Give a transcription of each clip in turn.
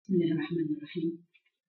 بسم الله الرحمن الرحيم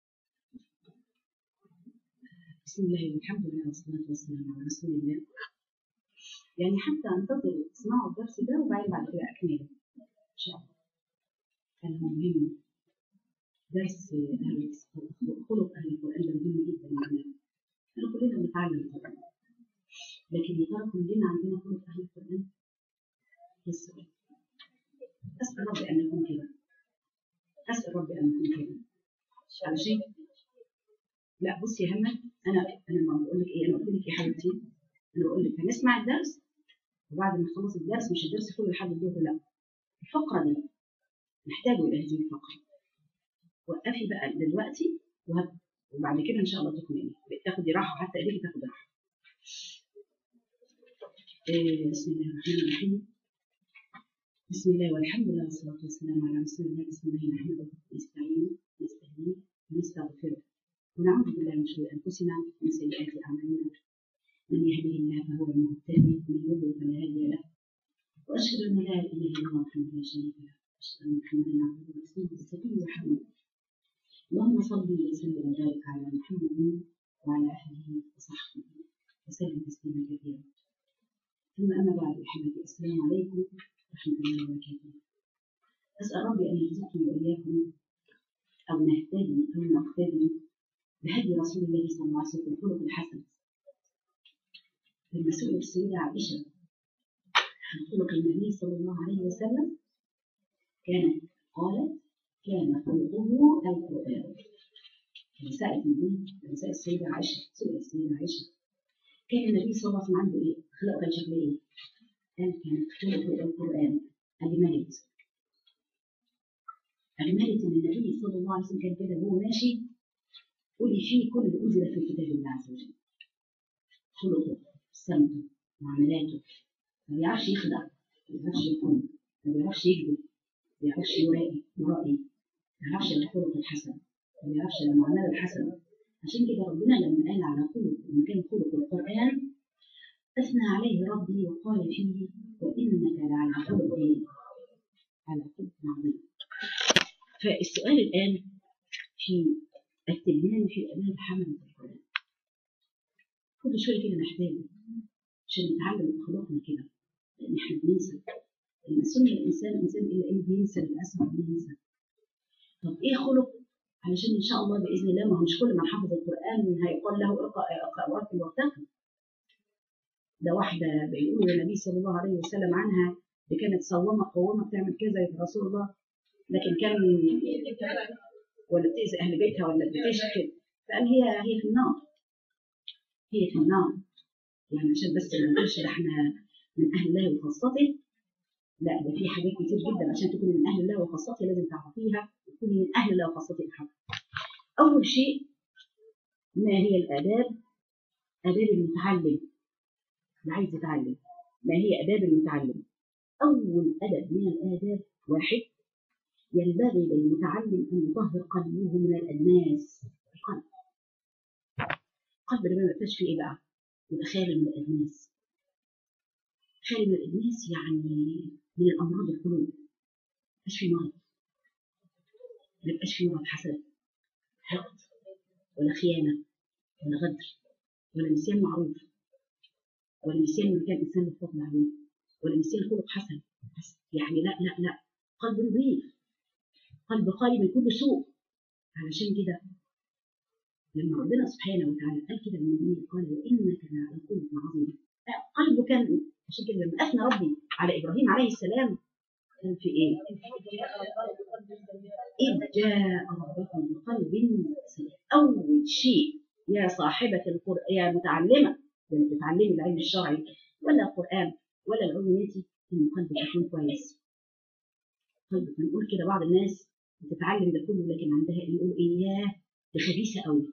بسم الله والحمد لله والصلاة والسلام على رسول الله يعني حتى انتظر تسمعوا الدرس ده وبعدين بعد كده أكمله إن شاء الله كان مهم درس أهل خلق أهل القرآن ده مهم جدا معنا احنا كلنا بنتعلم طبعا لكن يا ترى كلنا عندنا خلق أهل القرآن؟ بس أسأل ربي أن يكون كده أسأل ربي أن يكون كده علشان لا بصي يا همة أنا أنا ما بقول لك إيه أنا قلت لك يا حبيبتي أنا بقول لك هنسمع الدرس وبعد ما نخلص الدرس مش الدرس كله لحد الظهر لا الفقرة دي نحتاج إلى هذه الفقرة وقفي بقى دلوقتي وهت... وبعد كده إن شاء الله تكملي تاخدي راحة حتى إيديك تاخد راحة إيه بسم الله الرحمن الرحيم بسم الله والحمد لله والصلاة والسلام على رسول الله بسم الله نحمده ونستعينه ونستهديه ونستغفره ونعوذ بالله من شرور أنفسنا ومن سيئات أعمالنا من يهده الله فهو المهتدي ومن يضلل فلا هادي له وأشهد أن لا إله إلا الله وحده لا شريك له وأشهد أن محمدا عبده ورسوله السبيل وحبيبه اللهم صل وسلم وبارك على محمد وعلى آله وصحبه وسلم تسليما كثيرا ثم أما بعد أحبتي السلام عليكم ورحمة الله وبركاته أسأل ربي أن يرزقني وإياكم أو نهتدي أو نقتدي بهدي رسول الله صلى الله عليه وسلم الخلق الحسن لما سئلت السيدة عائشة عن خلق النبي صلى الله عليه وسلم كانت قالت كان خلقه القرآن لما سألت النبي لما سألت السيدة عائشة سئلت السيدة عائشة كان النبي صلى الله عليه وسلم عنده إيه؟ خلقه كان شكله إيه؟ قال كانت خلقه القرآن أجملت أجملت إن النبي صلى الله عليه وسلم كان كده وهو ماشي قولي فيه كل اللي أنزل في كتاب الله عز وجل خلقه سمته معاملاته ما بيعرفش يخدع ما بيعرفش يكون ما بيعرفش يكذب ما بيعرفش يرائي يرائي ما بيعرفش الخلق الحسن ما بيعرفش المعاملة الحسنة عشان كده ربنا لما قال على خلق إن كان خلق القرآن أثنى عليه ربي وقال فيه وإنك لعلى خلق على خلق عظيم فالسؤال الآن في التبيان في أداء حملة القرآن كل شوية كده نحتاجه عشان نتعلم أخلاقنا كده لأن إحنا بننسى لما سمي الإنسان الإنسان إلا إيه بينسى للأسف بينسى طب إيه خلق علشان إن شاء الله بإذن الله ما هو مش كل من حفظ القرآن هيقال له اقرأ اقرأ ورتل وارتقي ده واحدة بيقولوا للنبي صلى الله عليه وسلم عنها دي كانت صوامة قوامة بتعمل كذا يا رسول الله لكن كان ولا بتأذي أهل بيتها ولا بتشكي فقال هي هي في النار هي في النار يعني عشان بس ما نقولش ده احنا من أهل الله وخاصته لا ده في حاجات كتير جدا عشان تكوني من أهل الله وخاصته لازم تعرفيها وتكوني من أهل الله وخاصته بحق أول شيء ما هي الآداب آداب المتعلم اللي عايز يتعلم ما هي آداب المتعلم أول أدب من الآداب واحد ينبغي للمتعلم أن يطهر قلبه من الأدناس القلب القلب لما ما يبقاش فيه إيه بقى؟ يبقى خالي من الأدناس خالي من الأدناس يعني من الأمراض القلوب ما يبقاش فيه مرض ما يبقاش فيه مرض حسد حقد ولا خيانة ولا غدر ولا نسيان معروف ولا نسيان من كان إنسان الفضل عليه ولا نسيان خلق حسن يعني لا لا لا قلب نظيف قلب خالي من كل سوء علشان كده لما ربنا سبحانه وتعالى قال كده للنبي قال وانك لعلى خلق عظيم قلبه كان عشان كده لما اثنى ربي على ابراهيم عليه السلام كان في ايه؟ إذ جاء ربكم بقلب سليم أول شيء يا صاحبة القرآن يا متعلمة اللي بتتعلمي العلم الشرعي ولا القرآن ولا العلوم إن قلبك يكون كويس قلبك بنقول كده بعض الناس بتتعلم ده كله لكن عندها يقول ايه ياه دي خبيثه قوي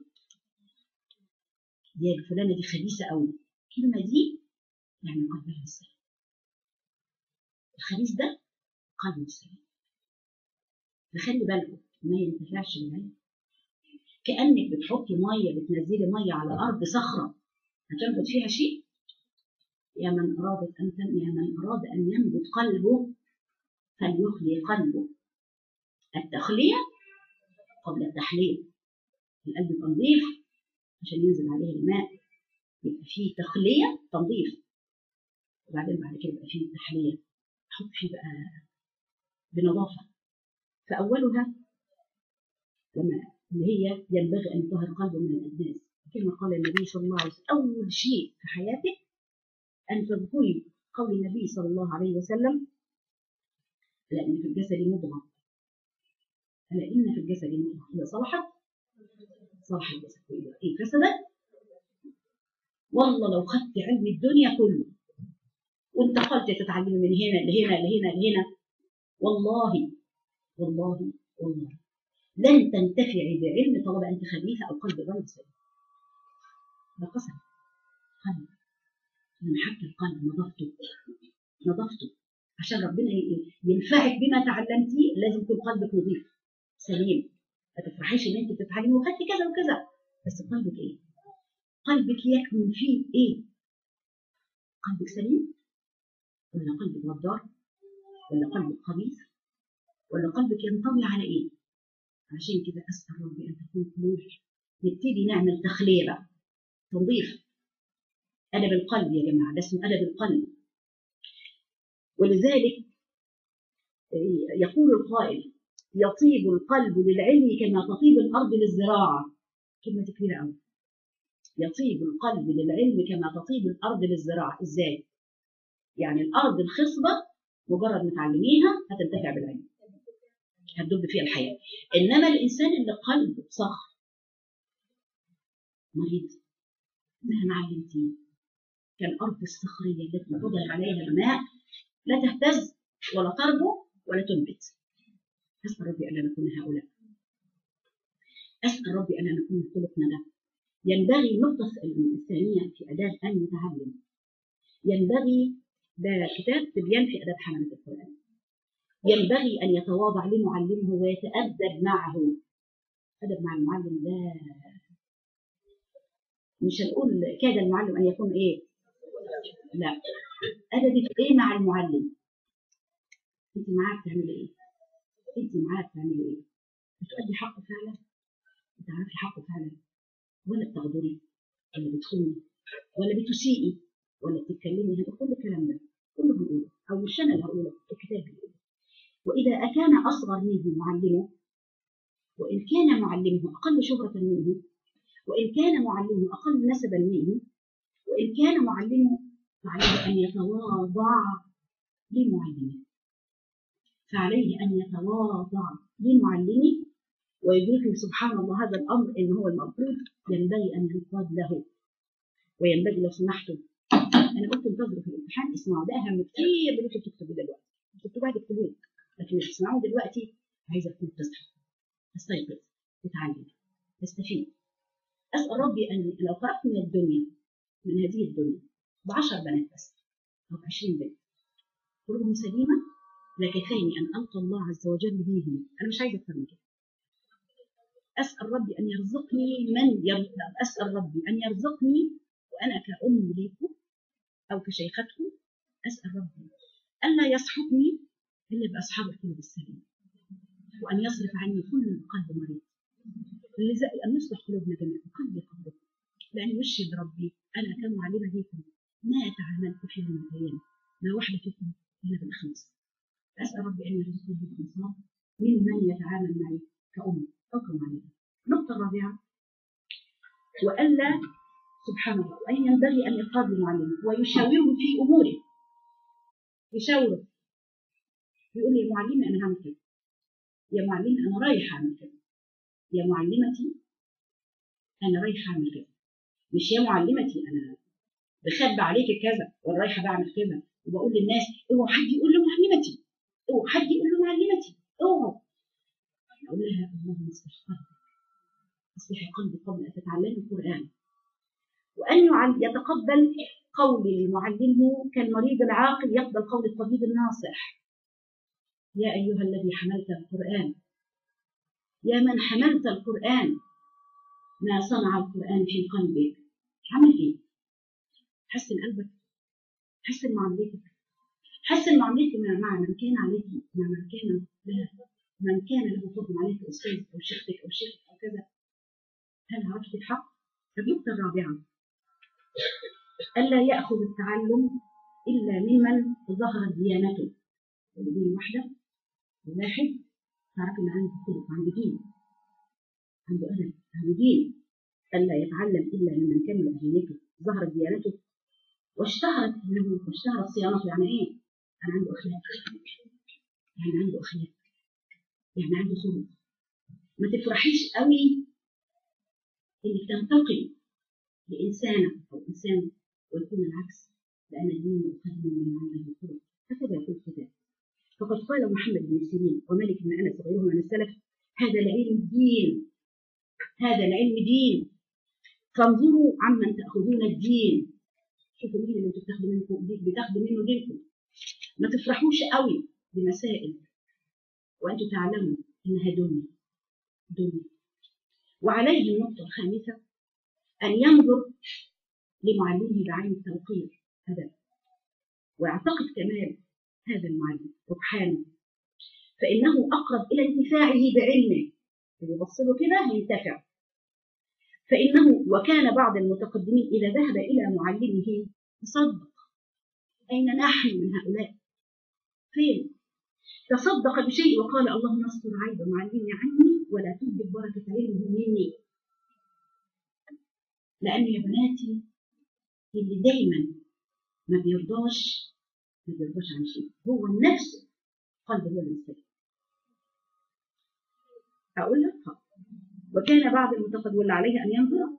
يا فلانه دي خبيثه قوي الكلمه دي يعني قلبها السليم الخبيث ده قلبه السليم فخلي بالكم ما ينتفعش بالعلم كانك بتحطي ميه بتنزلي ميه على ارض صخره هتنبت فيها شيء يا من ارادت ان يا من اراد ان ينبت قلبه فليخلي قلبه التخلية قبل التحليل القلب يبقى نظيف عشان ينزل عليه الماء يبقى فيه تخلية تنظيف وبعدين بعد كده يبقى فيه تحلية حط فيه بقى بنظافة فأولها لما اللي هي ينبغي أن يطهر قلبه من الأدناس كما قال النبي صلى الله عليه وسلم أول شيء في حياتك أن تذكري قول النبي صلى الله عليه وسلم لأن في الجسد مضغة ألا إن في الجسد مضغة إذا صلحت صلح الجسد وإذا إيه فسدت والله لو خدت علم الدنيا كله وانتقلت تتعلمي من هنا لهنا لهنا لهنا والله والله والله لن تنتفعي بعلم طالما انت خبيثه او قلب غير سليم ده قسم قلب من حتى القلب نظفته نظفته عشان ربنا ينفعك بما تعلمتيه لازم يكون قلبك نظيف سليم ما تفرحيش ان انت بتتعلمي وخدتي كذا وكذا بس قلبك ايه؟ قلبك يكمن فيه ايه؟ قلبك سليم ولا قلبك غدار ولا قلبك خبيث ولا قلبك ينطوي على ايه؟ عشان كده اسال ربي ان تكون قلوب نبتدي نعمل تخليه بقى تنظيف ادب القلب يا جماعه ده اسمه ادب القلب ولذلك يقول القائل يطيب القلب للعلم كما تطيب الارض للزراعه كلمه كبيره قوي يطيب القلب للعلم كما تطيب الارض للزراعه ازاي يعني الارض الخصبه مجرد ما تعلميها هتنتفع بالعلم هتدب فيها الحياه انما الانسان اللي قلبه صخر مريض مهما علمتيه كالارض الصخريه التي فضل عليها الماء لا تهتز ولا تربو ولا تنبت اسال ربي الا نكون هؤلاء اسال ربي الا نكون خلقنا ده ينبغي النقطه الثانيه في اداب ان يتعلم ينبغي ده كتاب تبيان في اداب حمله القران ينبغي ان يتواضع لمعلمه ويتادب معه ادب مع المعلم لا مش هنقول كاد المعلم ان يكون ايه لا ادبي في ايه مع المعلم انت معاه بتعملي ايه انت معاه بتعملي ايه بتؤدي حقه فعلا بتعرفي حقه فعلا ولا بتغدري ولا بتخوني ولا بتسيئي ولا بتتكلمي هذا كل الكلام ده كله بيقوله او مش انا اللي هقوله الكتاب بيقوله واذا كان اصغر منه معلمه وان كان معلمه اقل شهره منه وإن كان معلمه أقل نسبا منه وإن كان معلمه فعليه أن يتواضع لمعلمه فعليه أن يتواضع لمعلمه ويدركه سبحان الله هذا الأمر إن هو المفروض ينبغي أن يقاد له وينبغي لو سمحتم أنا قلت انتظروا في الامتحان اسمعوا ده أهم كتير من اللي بتكتبوا دلوقتي بتكتبوها تكتبوه لكن اللي تسمعوه دلوقتي عايزة تكون تصحى تستيقظ تتعلم تستفيد أسأل ربي أن لو خرجت من الدنيا من هذه الدنيا بعشر بنات بس أو بعشرين بنت قلوبهم سليمة لكفاني أن ألقى الله عز وجل بهم أنا مش عايزة أكثر من كده أسأل ربي أن يرزقني من يرزق أسأل ربي أن يرزقني وأنا كأم ليكم أو كشيختكم أسأل ربي ألا يصحبني إلا بأصحاب القلوب السليمة وأن يصرف عني كل قلب مريض لذا أن يصلح قلوبنا جميعا قلبي قلبكم لأن يشهد ربي أنا كمعلمة ليكم ما تعاملت في يوم من الأيام ما واحدة فيكم إلا بالإخلاص أسأل ربي أن يرزقني بالإنصاف ممن يتعامل معي كأم أو كمعلمة النقطة الرابعة وألا سبحان الله أن ينبغي أن يقاد المعلم ويشاوره في أموره يشاوره يقول لي يا معلمة أنا هعمل كده يا معلمة أنا رايح أعمل كده يا معلمتي أنا رايحة أعمل كذا مش يا معلمتي أنا بخبي عليك كذا وأنا رايحة بعمل كذا وبقول للناس اوعوا حد يقول له معلمتي اوعوا حد يقول له معلمتي اوعوا أقول لها اللهم اصلح قلبك اصلحي قلبك قبل أن تتعلمي القرآن وأن يتقبل قول معلمه كالمريض العاقل يقبل قول الطبيب الناصح يا أيها الذي حملت القرآن يا من حملت القرآن ما صنع القرآن في قلبك عمل ايه؟ حسن قلبك حسن معاملتك حسن معاملتك مع من كان عليك مع من كان لها من كان له فضل عليك أستاذ أو شيختك أو شيخك أو كذا هل عرفت الحق؟ النقطة الرابعة ألا يأخذ التعلم إلا ممن ظهرت ديانته دين واحدة واحد تعرف إن عنده خلق عنده دين عنده أدب عنده دين ألا يتعلم إلا ممن كمل دينته ظهرت ديانته واشتهرت انه واشتهرت صيانته يعني ايه؟ يعني عنده اخلاق يعني عنده اخلاق يعني عنده خلق ما تفرحيش قوي انك تنتقي لانسانه او انسان ويكون العكس لان الدين يقدم من عنده الخلق هكذا يقول الكتاب فقد قال محمد بن سيرين ومالك بن انس وغيرهم من السلف هذا العلم دين هذا العلم دين فانظروا عمن تاخذون الدين شوفوا مين اللي انتوا بتاخدوا منكم بتاخدوا منه دينكم ما تفرحوش قوي بمسائل وانتم تعلموا انها دنيا دنيا وعليه النقطه الخامسه ان ينظر لمعلمه بعين التوقير هذا ويعتقد كمال هذا المعلم ربحانه فانه اقرب الى انتفاعه بعلمه اللي يبص له كده هينتفع فإنه وكان بعض المتقدمين إذا ذهب إلى معلمه تصدق أين نحن من هؤلاء؟ فين؟ تصدق بشيء وقال اللهم استر عيب معلمي عني ولا تهلك بركة علمه مني لأن يا بناتي اللي دايما ما بيرضاش ما بيرضاش عن شيء هو النفس قلبه هو المستقيم أقول لك وكان بعض المتقد واللي عليه أن ينظر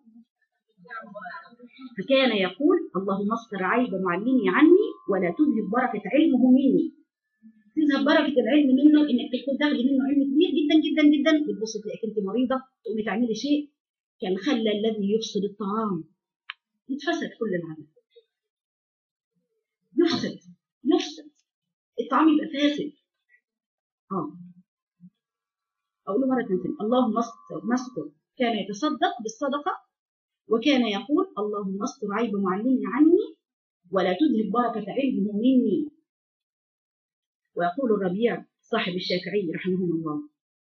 فكان يقول اللهم استر عيب معلمي عني ولا تذهب بركة علمه مني تذهب بركة العلم منه انك تكون تاخدي منه علم كبير جدا جدا جدا بتبص تلاقيك انت مريضة تقومي تعملي شيء كالخل الذي يفسد الطعام يتفسد كل العمل يفسد يفسد الطعام يبقى فاسد اه أقول مرة ثانية اللهم استر مستر كان يتصدق بالصدقة وكان يقول اللهم استر عيب معلمي عني ولا تذهب بركة علمه مني ويقول الربيع صاحب الشافعي رحمه الله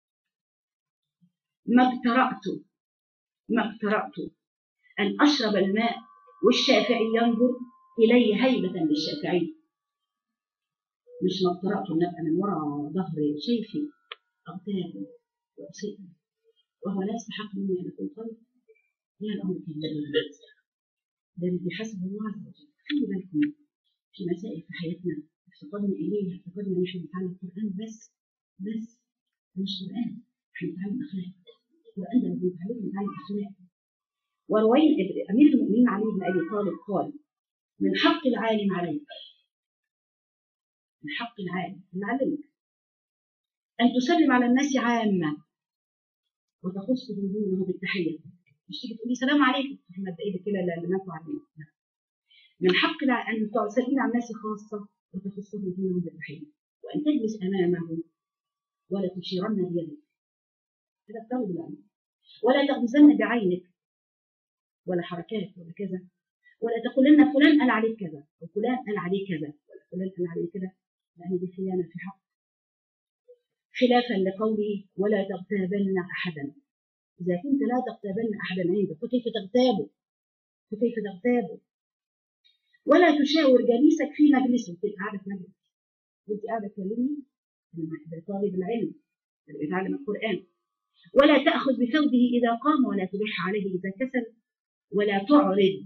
ما اقترأت ما اقترأت أن أشرب الماء والشافعي ينظر إلي هيبة للشافعي مش ما اقترأت أن أبقى من وراء ظهر شيخي أغتاب وأسيء وهو لا يستحق مني أن أكون طيب لا الأمر كذلك ده بحسب الله عز وجل خلي بالكم في مسائل في حياتنا افتقدنا إليها افتقدنا إن احنا نتعلم القرآن بس بس مش قرآن احنا نتعلم أخلاق القرآن ده بنتعلم نتعلم أخلاق وروين أمير المؤمنين علي بن أبي طالب قال من حق العالم عليك من حق العالم اللي علمك أن تسلم على الناس عامة وتخص دونه بالتحية مش تيجي تقولي سلام عليكم احنا بايدك كده اللي ماتوا علينا من حق ان تسلمي على الناس خاصة وتخصهم دينهم بالتحية وأن تجلس أمامه ولا تشيرن بيدك هذا الطالب العلم ولا تغمزن بعينك ولا حركات ولا كذا ولا تقولن فلان قال عليك كذا وفلان قال عليه كذا ولا فلان قال عليه كذا لأن دي خيانة في حق خلافا لقوله ولا تغتابن أحدا إذا كنت لا تغتابن أحدا عندك فكيف تغتابه فكيف تغتابه ولا تشاور جليسك في مجلسه في قاعدة في مجلس كنت قاعدة تكلمني بطالب العلم اللي بيتعلم القرآن ولا تأخذ بثوبه إذا قام ولا تلح عليه إذا كسل ولا تعرض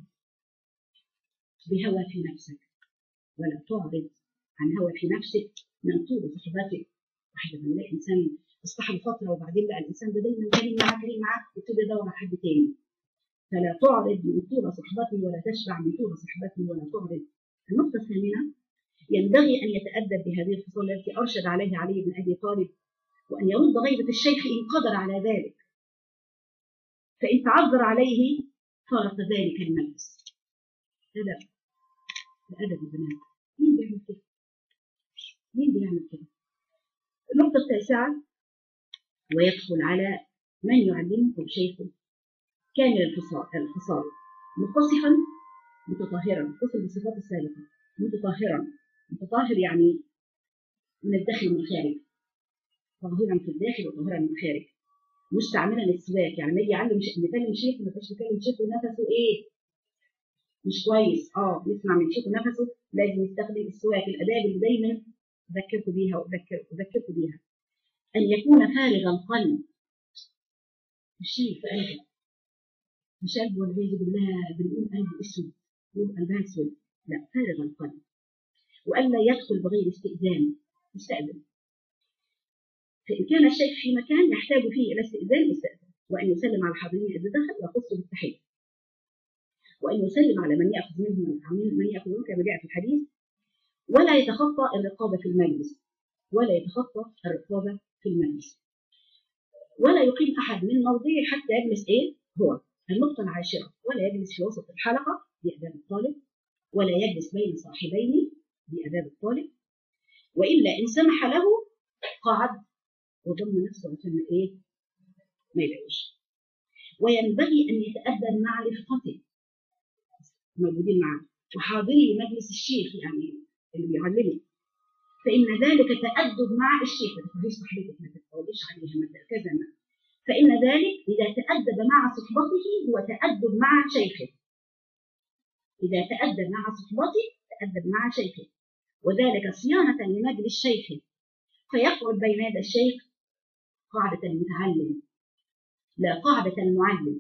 بهوى في نفسك ولا تعرض عن هوى في نفسك من طول صحبتك واحد لما يلاقي انسان اصطحب فتره وبعدين بقى الانسان ده دايما كريم معاه كريم معاه يبتدي يدور على حد تاني فلا تعرض من طول صحبته ولا تشبع من طول صحبته ولا تعرض النقطه الثامنه ينبغي ان يتادب بهذه الخصال التي ارشد عليها علي بن ابي طالب وان يرد غيبه الشيخ ان قدر على ذلك فان تعذر عليه فارق ذلك المجلس ادب الادب البنات مين بيعمل كده؟ مين بيعمل كده؟ النقطة التاسعة ويدخل على من يعلمه شيخه كامل الخصال الخصال متصفا متطهرا متصل بالصفات السابقة متطهرا متطهر يعني من الداخل ومن الخارج طاهرا في الداخل وطاهرا من الخارج مستعملا السواك يعني لما يجي يعلم ش- بيكلم شيخ ما يبقاش بيكلم شيخ ونفسه ايه مش كويس اه يسمع من شيخ ونفسه لازم يستخدم السواك الاداب اللي دايما اذكركم بيها واذكر اذكركم بيها ان يكون فارغ القلب الشيء في قلبه مش قلبه والعياذ بالله بنقول قلبه اسود يقول قلبها اسود لا فارغ القلب والا يدخل بغير استئذان يستأذن فإن كان الشيخ في مكان يحتاج فيه إلى استئذان يستأذن وأن يسلم على الحاضرين إذا دخل ويخص بالتحية وأن يسلم على من يأخذ منهم من يأخذ منه كما جاء في الحديث ولا يتخطى الرقابة في المجلس ولا يتخطى الرقابة في المجلس ولا يقيم أحد من موضعه حتى يجلس إيه هو النقطة العاشرة ولا يجلس في وسط الحلقة بأداب الطالب ولا يجلس بين صاحبين بأداب الطالب وإلا إن سمح له قعد وضم نفسه عشان إيه ما يلاقيش وينبغي أن يتأدب مع رفقته موجودين معه وحاضري مجلس الشيخ يعني اللي بيعلمه فإن ذلك تأدب مع الشيخ ما تفرجيش صاحبتك ما تتفوضيش عليها ما ت- كذا ما فإن ذلك إذا تأدب مع صحبته هو تأدب مع شيخه إذا تأدب مع صحبته تأدب مع شيخه وذلك صيانة لمجلس شيخه فيقعد بين يدي الشيخ قاعدة المتعلم لا قاعدة المعلم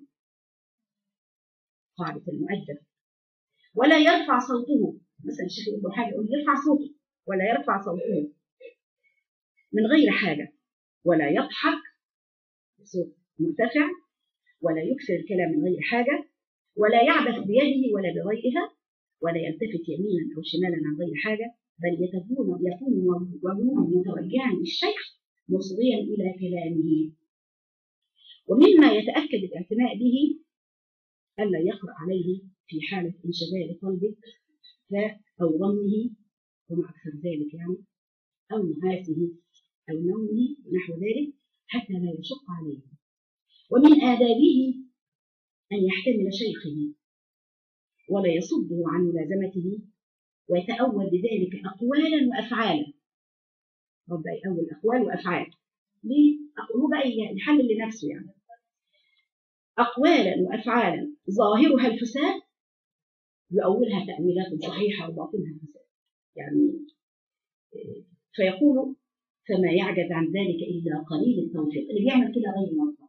قاعدة المؤدب ولا يرفع صوته مثلا الشيخ يقول له حاجة يقول يرفع صوته ولا يرفع صوته من غير حاجة ولا يضحك بصوت مرتفع ولا يكثر الكلام من غير حاجة ولا يعبث بيده ولا بغيرها ولا يلتفت يمينا أو شمالا عن غير حاجة بل يكون يكون وجهه متوجها للشيخ مصغيا إلى كلامه ومما يتأكد الاعتناء به ألا يقرأ عليه في حالة انشغال قلبه ف- أو ظنه وما أكثر ذلك يعني أو نعاسه أو نومه نحو ذلك حتى لا يشق عليه ومن آدابه أن يحتمل شيخه ولا يصده عن ملازمته ويتأول بذلك أقوالا وأفعالا رب يأول أقوال وأفعال ليه؟ هو بقى يحلل لنفسه يعني أقوالا وأفعالا ظاهرها الفساد يؤولها تأويلات صحيحة وباطنها فساد يعني إيه، فيقول فما يعجز عن ذلك إلا قليل التوفيق اللي بيعمل كده غير موفق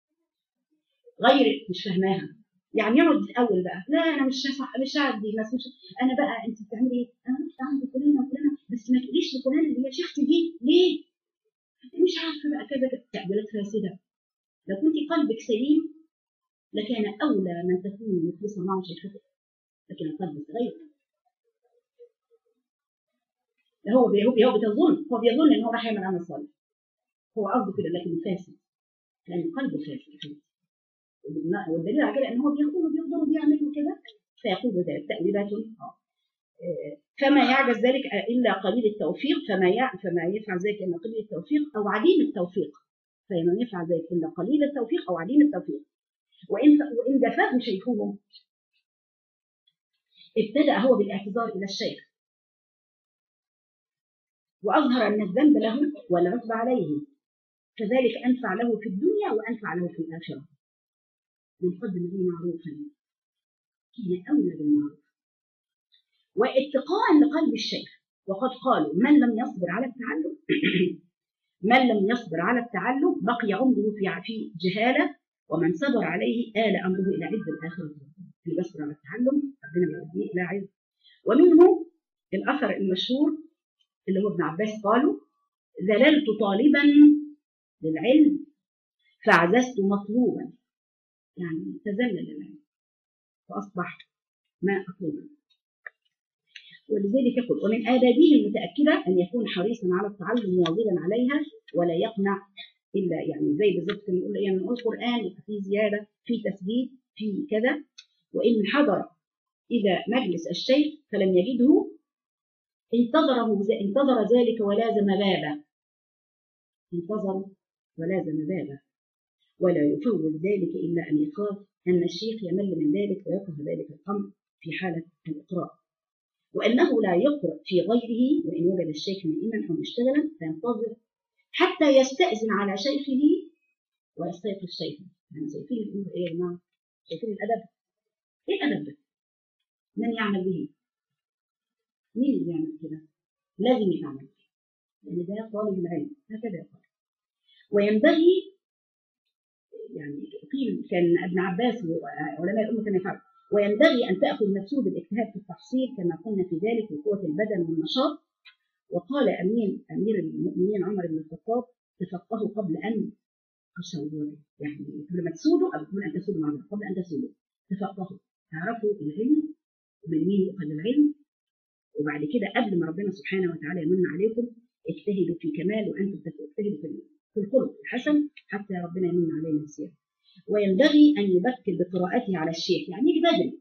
غير مش فاهماها يعني يقعد الاول بقى لا انا مش صح مش هعدي بس مش انا بقى انت بتعملي ايه؟ انا رحت عند فلانه وفلانه بس ما تقوليش لفلانه اللي هي شيختي دي ليه؟ مش عارفه بقى كذا كذا تأويلات فاسده لو كنت قلبك سليم لكان اولى من تكون مخلصه معه شيختك لكن القلب غير لا هو بي- هو بي- هو بيظن هو بيظن ان هو راح يعمل عمل صالح هو قصده كده لكن فاسد لان قلبه فاسد والدليل- والدليل على كده ان هو بيخون وبيغدر وبيعمل وكده فيقول ذلك تأويلات آه. آه، فما يعجز ذلك الا قليل التوفيق فما يع- فما يفعل ذلك الا قليل التوفيق او عديم التوفيق فما يفعل ذلك الا قليل التوفيق او عديم التوفيق وان وان جفاه شيخه ابتدأ هو بالاعتذار الى الشيخ واظهر ان الذنب له والعتب عليه كذلك انفع له في الدنيا وانفع له في الاخره من قدم لي معروفا كان اولى بالمعروف واتقاء لقلب الشيخ وقد قالوا من لم يصبر على التعلم من لم يصبر على التعلم بقي عمره في في جهاله ومن صبر عليه آل امره الى عز الاخره اللي بيصبر على التعلم ربنا بيوديه الى عز ومنه الاثر المشهور اللي هو ابن عباس قالوا ذللت طالبا للعلم فعززت مطلوبا يعني تذلل العلم فاصبح ما اطلبه ولذلك يقول ومن آدابه المتأكدة أن يكون حريصا على التعلم مواظبا عليها ولا يقنع إلا يعني زي بالظبط كان نقول يعني نقول القرآن يبقى فيه زيادة في تسديد في كذا وإن حضر إذا مجلس الشيخ فلم يجده انتظره انتظر ذلك ولازم بابه انتظر ولازم بابه ولا يفوت ذلك إلا أن يخاف أن الشيخ يمل من ذلك ويكره ذلك الأمر في حالة الإقراء وأنه لا يقرأ في غيره وإن وجد الشيخ نائما أو مشتغلا فينتظر حتى يستأذن على شيخه ويستيقظ شيخه يعني شايفين الأمور إيه يا جماعة؟ شايفين الأدب؟ إيه الأدب ده؟ من يعمل به؟ مين اللي يعمل كده؟ لازم يتعمل لأن ده طالب العلم هكذا يقال وينبغي يعني قيل كان ابن عباس وعلماء الأمة كانوا يفعلوا وينبغي أن تأخذ نفسه بالاجتهاد في التحصيل كما قلنا في ذلك لقوة البدن والنشاط وقال أمين أمير المؤمنين عمر بن الخطاب تفقهوا قبل أن تسودوا يعني قبل ما تسودوا أو قبل أن تسودوا معنا قبل أن تسودوا تفقهوا تعرفوا العلم من مين يؤخذ العلم وبعد كده قبل ما ربنا سبحانه وتعالى يمن عليكم اجتهدوا في كمال وانتم تجتهدوا في الخلق الحسن حتى ربنا يمن علينا السير وينبغي ان يبكر بقراءته على الشيخ يعني يجي بدري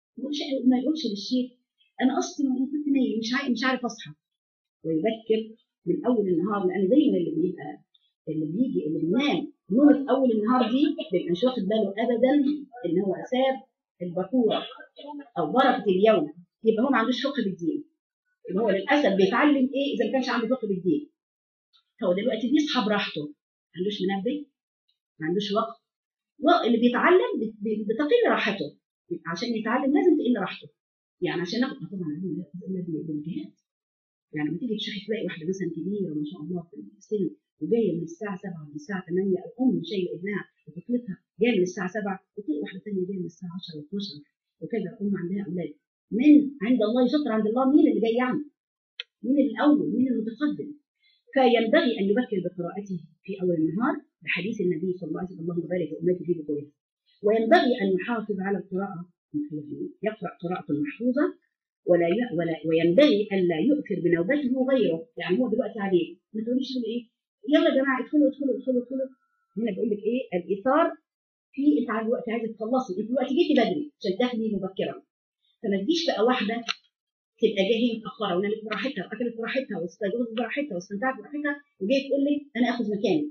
ما يقولش للشيخ انا اصلا كنت نايم مش عارف مش عارف اصحى ويبكر من اول النهار لان دايما اللي بيبقى اللي بيجي اللي بينام نومة اول النهار دي بيبقى مش واخد باله ابدا ان هو ساب البكوره او بركه اليوم يبقى هو ما عندوش فقه بالدين يبقى هو للاسف بيتعلم ايه اذا ما كانش عنده فقه بالدين هو دلوقتي بيصحى براحته ما عندوش منبه ما عندوش وقت اللي بيتعلم بتقل راحته عشان يتعلم لازم تقل راحته يعني عشان ناخد طبعا علم بالجهاد يعني لما تيجي تشوفي تلاقي واحده مثلا كبيره ما شاء الله في السن وجايه من الساعه 7 من الساعه 8 او ام شايله ابنها وطفلتها جايه من الساعه 7 وتلاقي واحده ثانيه جايه من الساعه 10 و 12 وكذا ام عندها اولاد من عند الله يشكر عند الله مين اللي جاي يعني؟ مين الاول؟ مين المتقدم؟ فينبغي ان يبكر بقراءته في اول النهار بحديث النبي صلى الله عليه وسلم اللهم بارك امتي في بقوله وينبغي ان يحافظ على القراءه يقرا قراءه محفوظه ولا ولا وينبغي الا يؤثر بنوبته غيره يعني هو دلوقتي عليه ما تقوليش ايه يلا يا جماعه ادخلوا ادخلوا ادخلوا ادخلوا هنا بيقول لك ايه الايثار في انت على الوقت عايزه تخلصي انت دلوقتي جيتي بدري عشان تاخدي مبكرا فما تجيش بقى واحده تبقى جايه متاخره ونامت براحتها واكلت براحتها واستيقظت براحتها واستمتعت براحتها وجايه تقول لي انا اخذ مكاني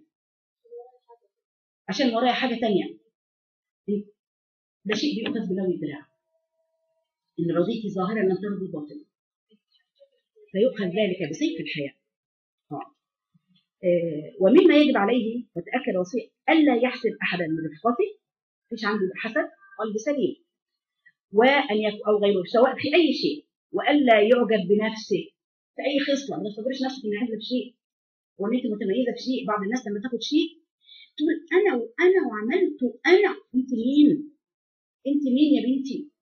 عشان ورايا حاجه ثانيه ده شيء بيؤخذ بلون الدراع ان رضيتي ظاهرا لم ترضي باطنا فيؤخذ ذلك بسيف الحياه آه. آه. ومما يجب عليه وتاكد وصيه الا يحسب احدا من رفقته مفيش عنده حسد قلب سليم وان يكون او غيره سواء في اي شيء والا يعجب بنفسه في اي خصله ما تفكريش نفسك ان عايزه في شيء وان انت متميزه في شيء بعض الناس لما تاخد شيء تقول انا وانا وعملت انا انت مين؟ انت مين يا بنتي؟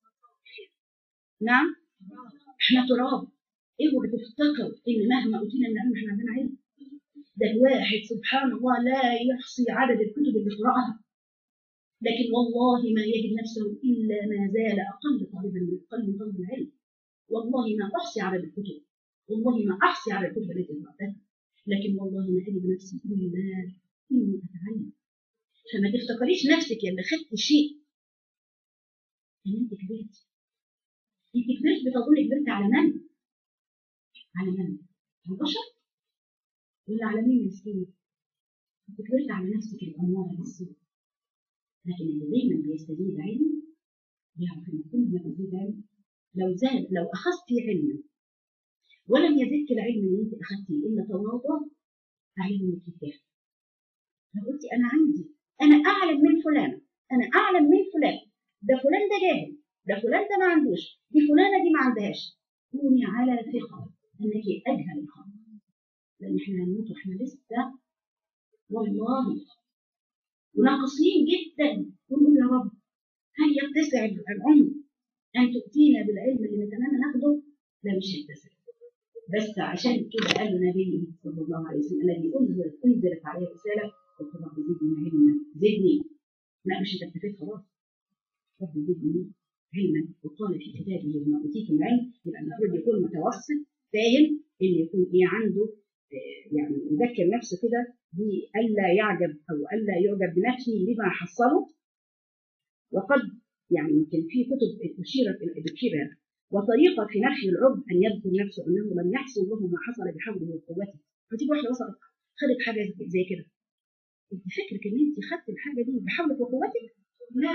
نعم احنا تراب اوعي تفتكر ان مهما اوتينا من علم احنا عندنا علم ده الواحد سبحان الله لا يحصي عدد الكتب اللي قرأها لكن والله ما يجد نفسه الا ما زال اقل طالبا من اقل من طالب العلم والله ما احصي عدد الكتب والله ما احصي عدد الكتب التي قراتها لكن والله ما اجد نفسي الا اني اتعلم فما تفتكريش نفسك يا اللي خدت شيء ان انت كبرت انت كبرت بتظن كبرت على من؟ على من؟ على البشر؟ ولا على مين مسكين؟ انت كبرت على نفسك الاماره بالسوء لكن اللي دايما بيستزيد علم يعرف ان كل ما تزيد علم لو زاد لو اخذت علما ولم يزدك العلم اللي انت اخذتيه الا تواضع فعلم انك تتاخد لو قلت انا عندي انا اعلم من فلان انا اعلم من فلان ده فلان ده جاهل ده فلان ده ما عندوش دي فلانه دي ما عندهاش كوني على ثقه انك اجهل الخلق لان احنا هنموت واحنا لسه والله وناقصين جدا ونقول يا رب هل يتسع العمر ان تؤتينا بالعلم اللي نتمنى ناخده؟ لا مش هيتسع بس عشان كده قال له نبيه صلى الله عليه وسلم الذي انزلت انزلت عليه رساله قلت رب زدني علما زدني لا مش انت اكتفيت خلاص رب زدني علما وقال في كتابه بما اوتيتم العلم يبقى المفروض يكون متوسط فاهم اللي يكون ايه عنده يعني يذكر نفسه كده بألا يعجب أو ألا يعجب بنفسه لما حصله وقد يعني يمكن في كتب أشيرت بكده وطريقة في نفي العجب أن يذكر نفسه أنه لم يحصل له ما حصل بحوله وقوته فتيجي واحدة وصلت خدت حاجة زي كده أنت فكرك إن أنت خدت الحاجة دي بحولك وقوتك؟ لا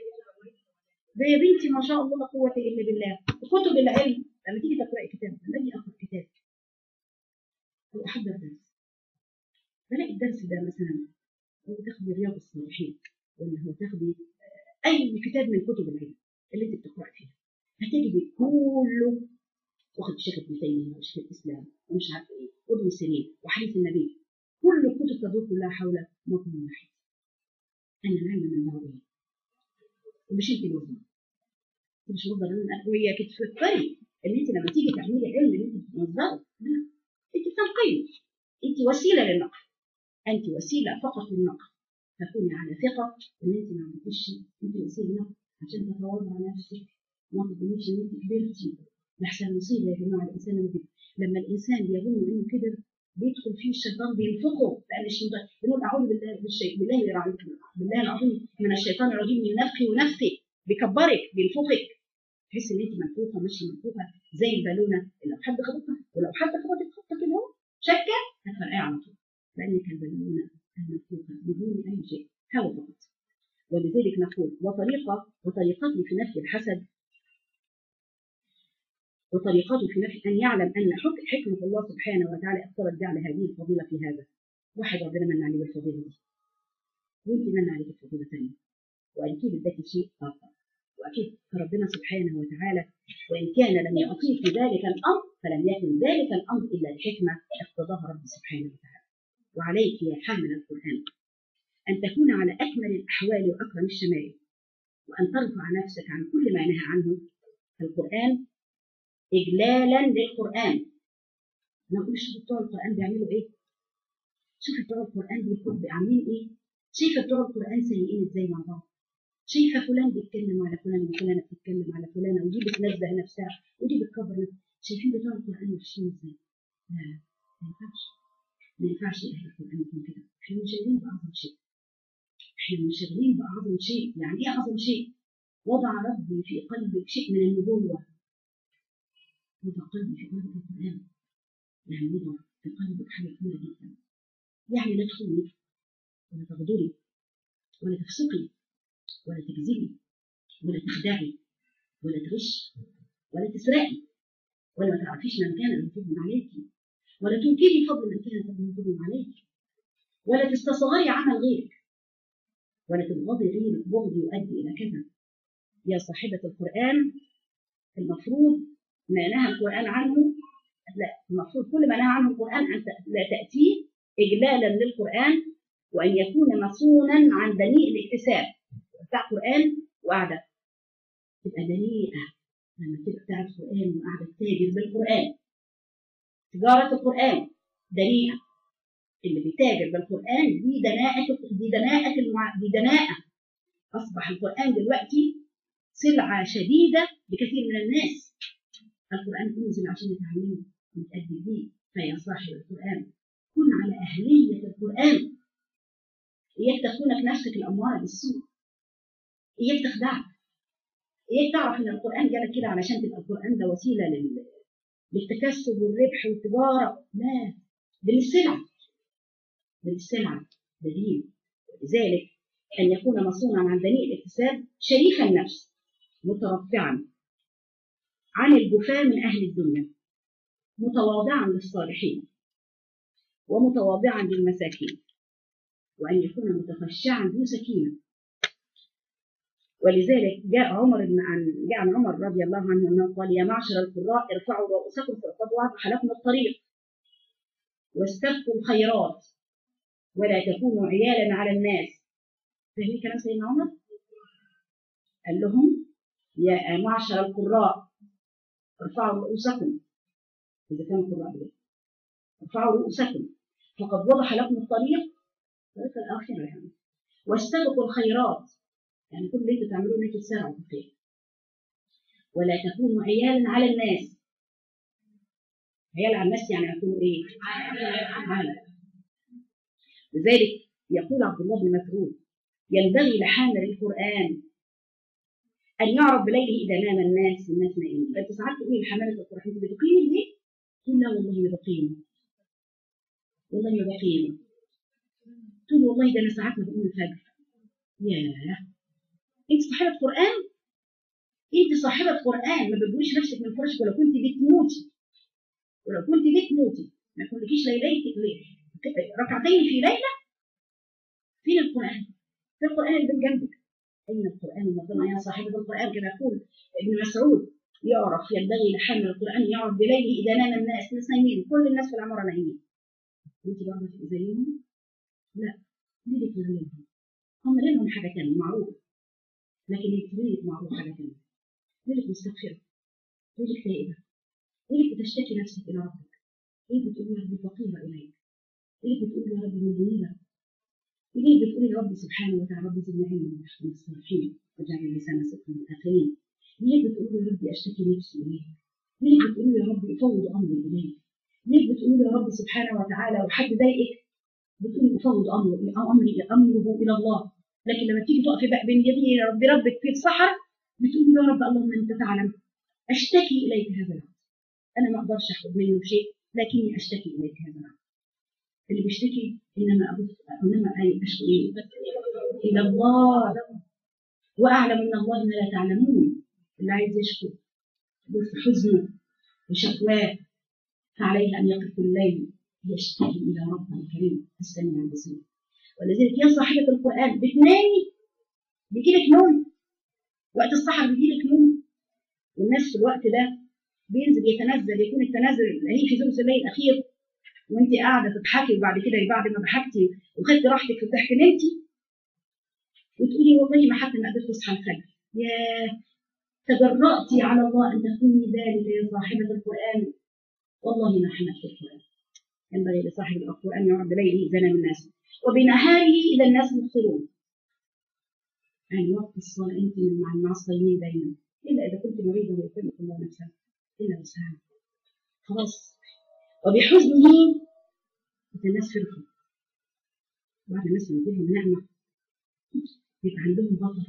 ده يا بنتي ما شاء الله لا قوة إلا بالله كتب العلم لما تيجي تقرأي كتاب لما أجي أقرأ كتاب أو أحضر درس بلاقي الدرس ده مثلا هو تاخدي رياض الصالحين ولا هو تاخدي اي كتاب من كتب العلم اللي انت بتقراي فيها هتجدي كله واخد شيخ ابن تيميه وشيخ الاسلام ومش عارف ايه وابن سيرين وحديث النبي كل الكتب تدور كلها حول مضمون واحد انا العلم من نوع ايه ومش انت مصدر مش مصدر انا وهي تفكري ان انت لما تيجي تعملي علم ان انت بتنظره لا انت بتنقلي انت وسيله للنقل انت وسيله فقط للنقل فكوني على ثقه ان انت ما عملتيش انت وسيله نقل عشان تتواضع نفسك ما تظنيش ان انت كبرتي لحسن مصيبه يا جماعه الانسان لما كبر لما الانسان بيظن انه كبر بيدخل فيه الشيطان بينفخه لان الشيطان بنقول اعوذ بالله بالشيء بالله بالله العظيم من الشيطان الرجيم من نفخه ونفخه بيكبرك بينفخك تحس ان انت منفوخه ماشيه منفوخه زي البالونه اللي لو حد خبطها ولو حد خبطك خبطه كده اهو شكه هتفرقعي على طول لانك البالونه المنفوخه بدون اي شيء هوا فقط ولذلك نقول وطريقه وطريقتي في نفي الحسد وطريقته في نفي أن يعلم أن حكمة الله سبحانه وتعالى اقتضت جعل هذه الفضيلة في هذا واحد ربنا من عليه بالفضيلة دي وانت من عليك الفضيلة ثانية وأكيد اداك شيء آخر وأكيد ربنا سبحانه وتعالى وإن كان لم يعطيك ذلك الأمر فلم يكن ذلك الأمر إلا لحكمة اقتضاها رب سبحانه وتعالى وعليك يا حامل القرآن أن تكون على أكمل الأحوال وأكرم الشمائل وأن ترفع نفسك عن كل ما نهى عنه القرآن إجلالا للقرآن ما نقولش بتوع القرآن بيعملوا إيه؟ شوف بتوع القرآن بيكونوا عاملين إيه؟ شايفة بتوع القرآن سيئين إزاي مع بعض؟ شايفة فلان بيتكلم على فلان وفلانة بتتكلم على فلانة ودي بتنزه نفسها ودي بتكبر نفسها شايفين بتوع القرآن وحشين إزاي؟ لا ما ينفعش ما ينفعش أهل القرآن يكون كده إحنا منشغلين بأعظم شيء إحنا منشغلين بأعظم شيء يعني إيه أعظم شيء؟ وضع ربي في قلبك شيء من النبوة وضع قلبي في قلبك القرآن يعني وضع في قلبك حاجة كبيرة جدا يعني لا تخوني ولا تغدري ولا تفسقي ولا تكذبي ولا تخدعي ولا تغش ولا تسرقي ولا ما تعرفيش من كان مفضل عليكي ولا تنكري فضل من كان مفضل عليكي ولا تستصغري عمل غيرك ولا تبغضي غيرك بغض يؤدي إلى كذا يا صاحبة القرآن المفروض ما نهى القرآن عنه لا المفروض كل ما نهى عنه القرآن أن لا تأتيه إجلالا للقرآن وأن يكون مصونا عن دنيء الاكتساب بتاع قرآن وقاعدة تبقى دنيئة لما تبقى بتاعت قرآن وقاعدة تتاجر بالقرآن تجارة القرآن دنيئة اللي بيتاجر بالقرآن دي دناءة دي دناءة المع... دي دناءة أصبح القرآن دلوقتي سلعة شديدة لكثير من الناس القرآن أنزل عشان نتعلمه ونتأدب به فيا صاحب القرآن كن على أهلية القرآن إياك تخونك نفسك الأموال بالسوء إياك تخدعك إياك تعرف إن القرآن جالك كده علشان تبقى القرآن ده وسيلة لل... للتكسب والربح والتجارة لا ده للسلعة ده للسلعة ده دين لذلك أن يكون مصونا عن دنيء الاكتساب شريف النفس مترفعا عن الجفاء من أهل الدنيا متواضعا للصالحين ومتواضعا للمساكين وأن يكون متخشعا ذو سكينة ولذلك جاء عمر بن عن جاء عن عمر رضي الله عنه انه قال يا معشر القراء ارفعوا رؤوسكم فقد وضح لكم الطريق واستبقوا الخيرات ولا تكونوا عيالا على الناس فاهمين كلام سيدنا عمر؟ قال لهم يا معشر القراء ارفعوا رؤوسكم إذا كانوا قراء بيه ارفعوا رؤوسكم فقد وضح لكم الطريق طريق الآخرة يعني واستبقوا الخيرات يعني كل اللي انتوا تعملوه ان انتوا تسارعوا في الخير ولا تكونوا عيالا على الناس عيال على الناس يعني يكونوا ايه؟ عالم لذلك يقول عبد الله بن مسعود ينبغي لحامل القرآن أن يعرف بليله إذا نام الناس الناس نائمين فأنت ساعات تقولي لحمالة القرآن أنت بتقيمي ليه؟ تقول لا والله ما بقيم والله ما بقيم تقول والله ده أنا ساعات ما بقوم الفجر ياه انت صاحبة قرآن انت صاحبة قرآن ما بتقوليش نفسك من فرشك ولو كنت بتموتي ولو كنت بتموتي ما تقولكيش ليلتك ليه ركعتين في ليلة فين القرآن؟ في القرآن اللي بين جنبك أين القرآن ربنا يا صاحبة القرآن كما يقول ابن مسعود يعرف ينبغي لحامل القرآن يعرف بليله إذا نام الناس ناس نايمين كل الناس في العمارة نايمين أنت برضه تبقي زيهم؟ لا ليلك غير ليلهم هم ليلهم حاجة تانية معروف لكن ليلك معروف حاجة تانية ليلك مستغفرة ليلك تائبة ليلك بتشتكي نفسك إلى ربك ليلك بتقول يا رب فقيرة إليك ليلك بتقول يا رب مذنبة ليه بتقول يا رب سبحانه وتعالى رب زدني علما واشفني الصالحين واجعل لسان صدق للآخرين ليه بتقول يا رب أشتكي نفسي إليك ليه بتقول يا رب أفوض أمري إليك ليه بتقول يا رب سبحانه وتعالى وحد ضايقك بتقول أفوض أمري أمري أمره إلى الله لكن لما تيجي تقفي بقى بين يدي يا رب ربك في الصحراء بتقول يا رب اللهم أنت تعلم أشتكي إليك هذا العبد أنا ما أقدرش أخذ منه شيء لكني أشتكي إليك هذا العبد اللي بيشتكي إنما أبص إنما أي أشكي إلى الله وأعلم أن الله ما لا تعلمون اللي عايز يشكو بص حزنه وشكواه فعليه أن يقف الليل يشتكي إلى ربه الكريم السميع البصير ولذلك يا صاحبة القرآن بتنامي بيجيلك نوم وقت السحر بيجيلك نوم والناس في الوقت ده بينزل يتنزل يكون التنزل هي في ثلث الليل الأخير وانت قاعدة تضحكي وبعد كده بعد ما ضحكتي وخدتي راحتك في الضحك نمتي وتقولي والله ما حتى ما قدرت اصحى الفجر يا تجرأتي على الله أن تكوني ذلك يا صاحبة القرآن والله ما حمدت القرآن ينبغي لصاحب القرآن يعرض بليله إذا نام الناس وبنهاره إذا الناس مبصرون يعني وقت الصلاة أنت مع مع الصايمين دايما إلا إذا كنت مريضة ويكلف الله نفسها إلا وسهلا خلاص وبحزنه الناس فرحوا بعض الناس اللي فيهم نعمة يبقى عندهم بطر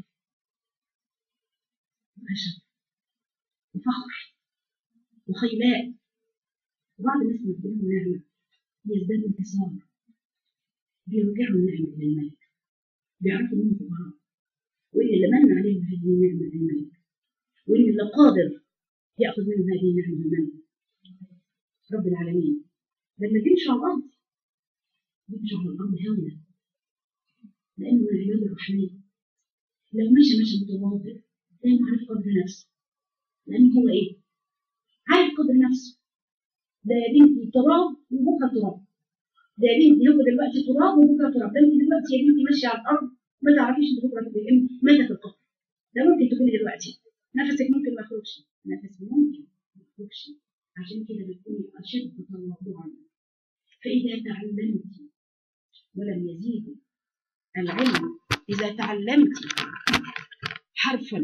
وخشب وفخر وخيلاء وبعض الناس اللي فيهم نعمة يزدادوا انتصار بيرجعوا النعمة للملك بيعرفوا انهم فقراء وان اللي من عليهم هذه النعمة الملك وان اللي قادر ياخذ منهم هذه النعمة الملك رب العالمين لما تمشوا على الارض يمشوا على الارض هونا لانه من عباد الرحمن لو مشى مشى متواضع لانه عارف قدر نفسه لانه هو ايه؟ عارف قدر نفسه ده يا بنتي تراب وبكره تراب ده يا بنتي هو دلوقتي تراب وبكره تراب ده انت دلوقتي يا بنتي ماشيه على الارض ما تعرفيش انت بكره تبقي متى في القبر ده ممكن تكوني دلوقتي نفسك ممكن ما يخرجش نفسك ممكن ما يخرجش عشان كده بتكوني اشد تواضعا فاذا تعلمت ولم يزيد العلم اذا تعلمت حرفا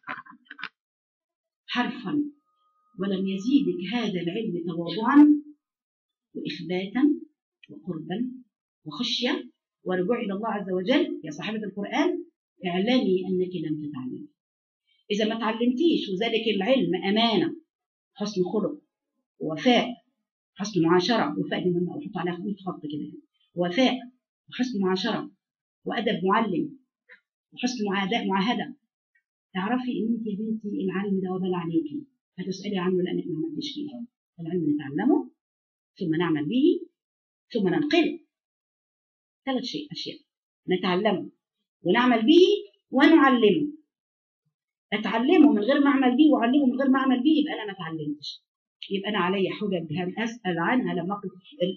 حرفا ولم يزيدك هذا العلم تواضعا وإخباتا وقربا وخشية ورجوع إلى الله عز وجل يا صاحبة القرآن اعلمي أنك لم تتعلمي إذا ما تعلمتيش وذلك العلم أمانة حسن خلق ووفاء حسن معاشرة وفاء دي لما أحط عليها 100 خط كده وفاء وحسن معاشرة وأدب معلم وحسن معاداء معاهدة تعرفي إن أنت يا بنتي العلم ده وبال عليكي هتسألي عنه لأنك ما عملتش فيه العلم نتعلمه ثم نعمل به ثم ننقله ثلاث شيء أشياء نتعلمه ونعمل به ونعلمه أتعلمه من غير ما أعمل به وأعلمه من غير ما أعمل به يبقى أنا ما اتعلمتش يبقى أنا علي حجج أسأل عنها لما أقل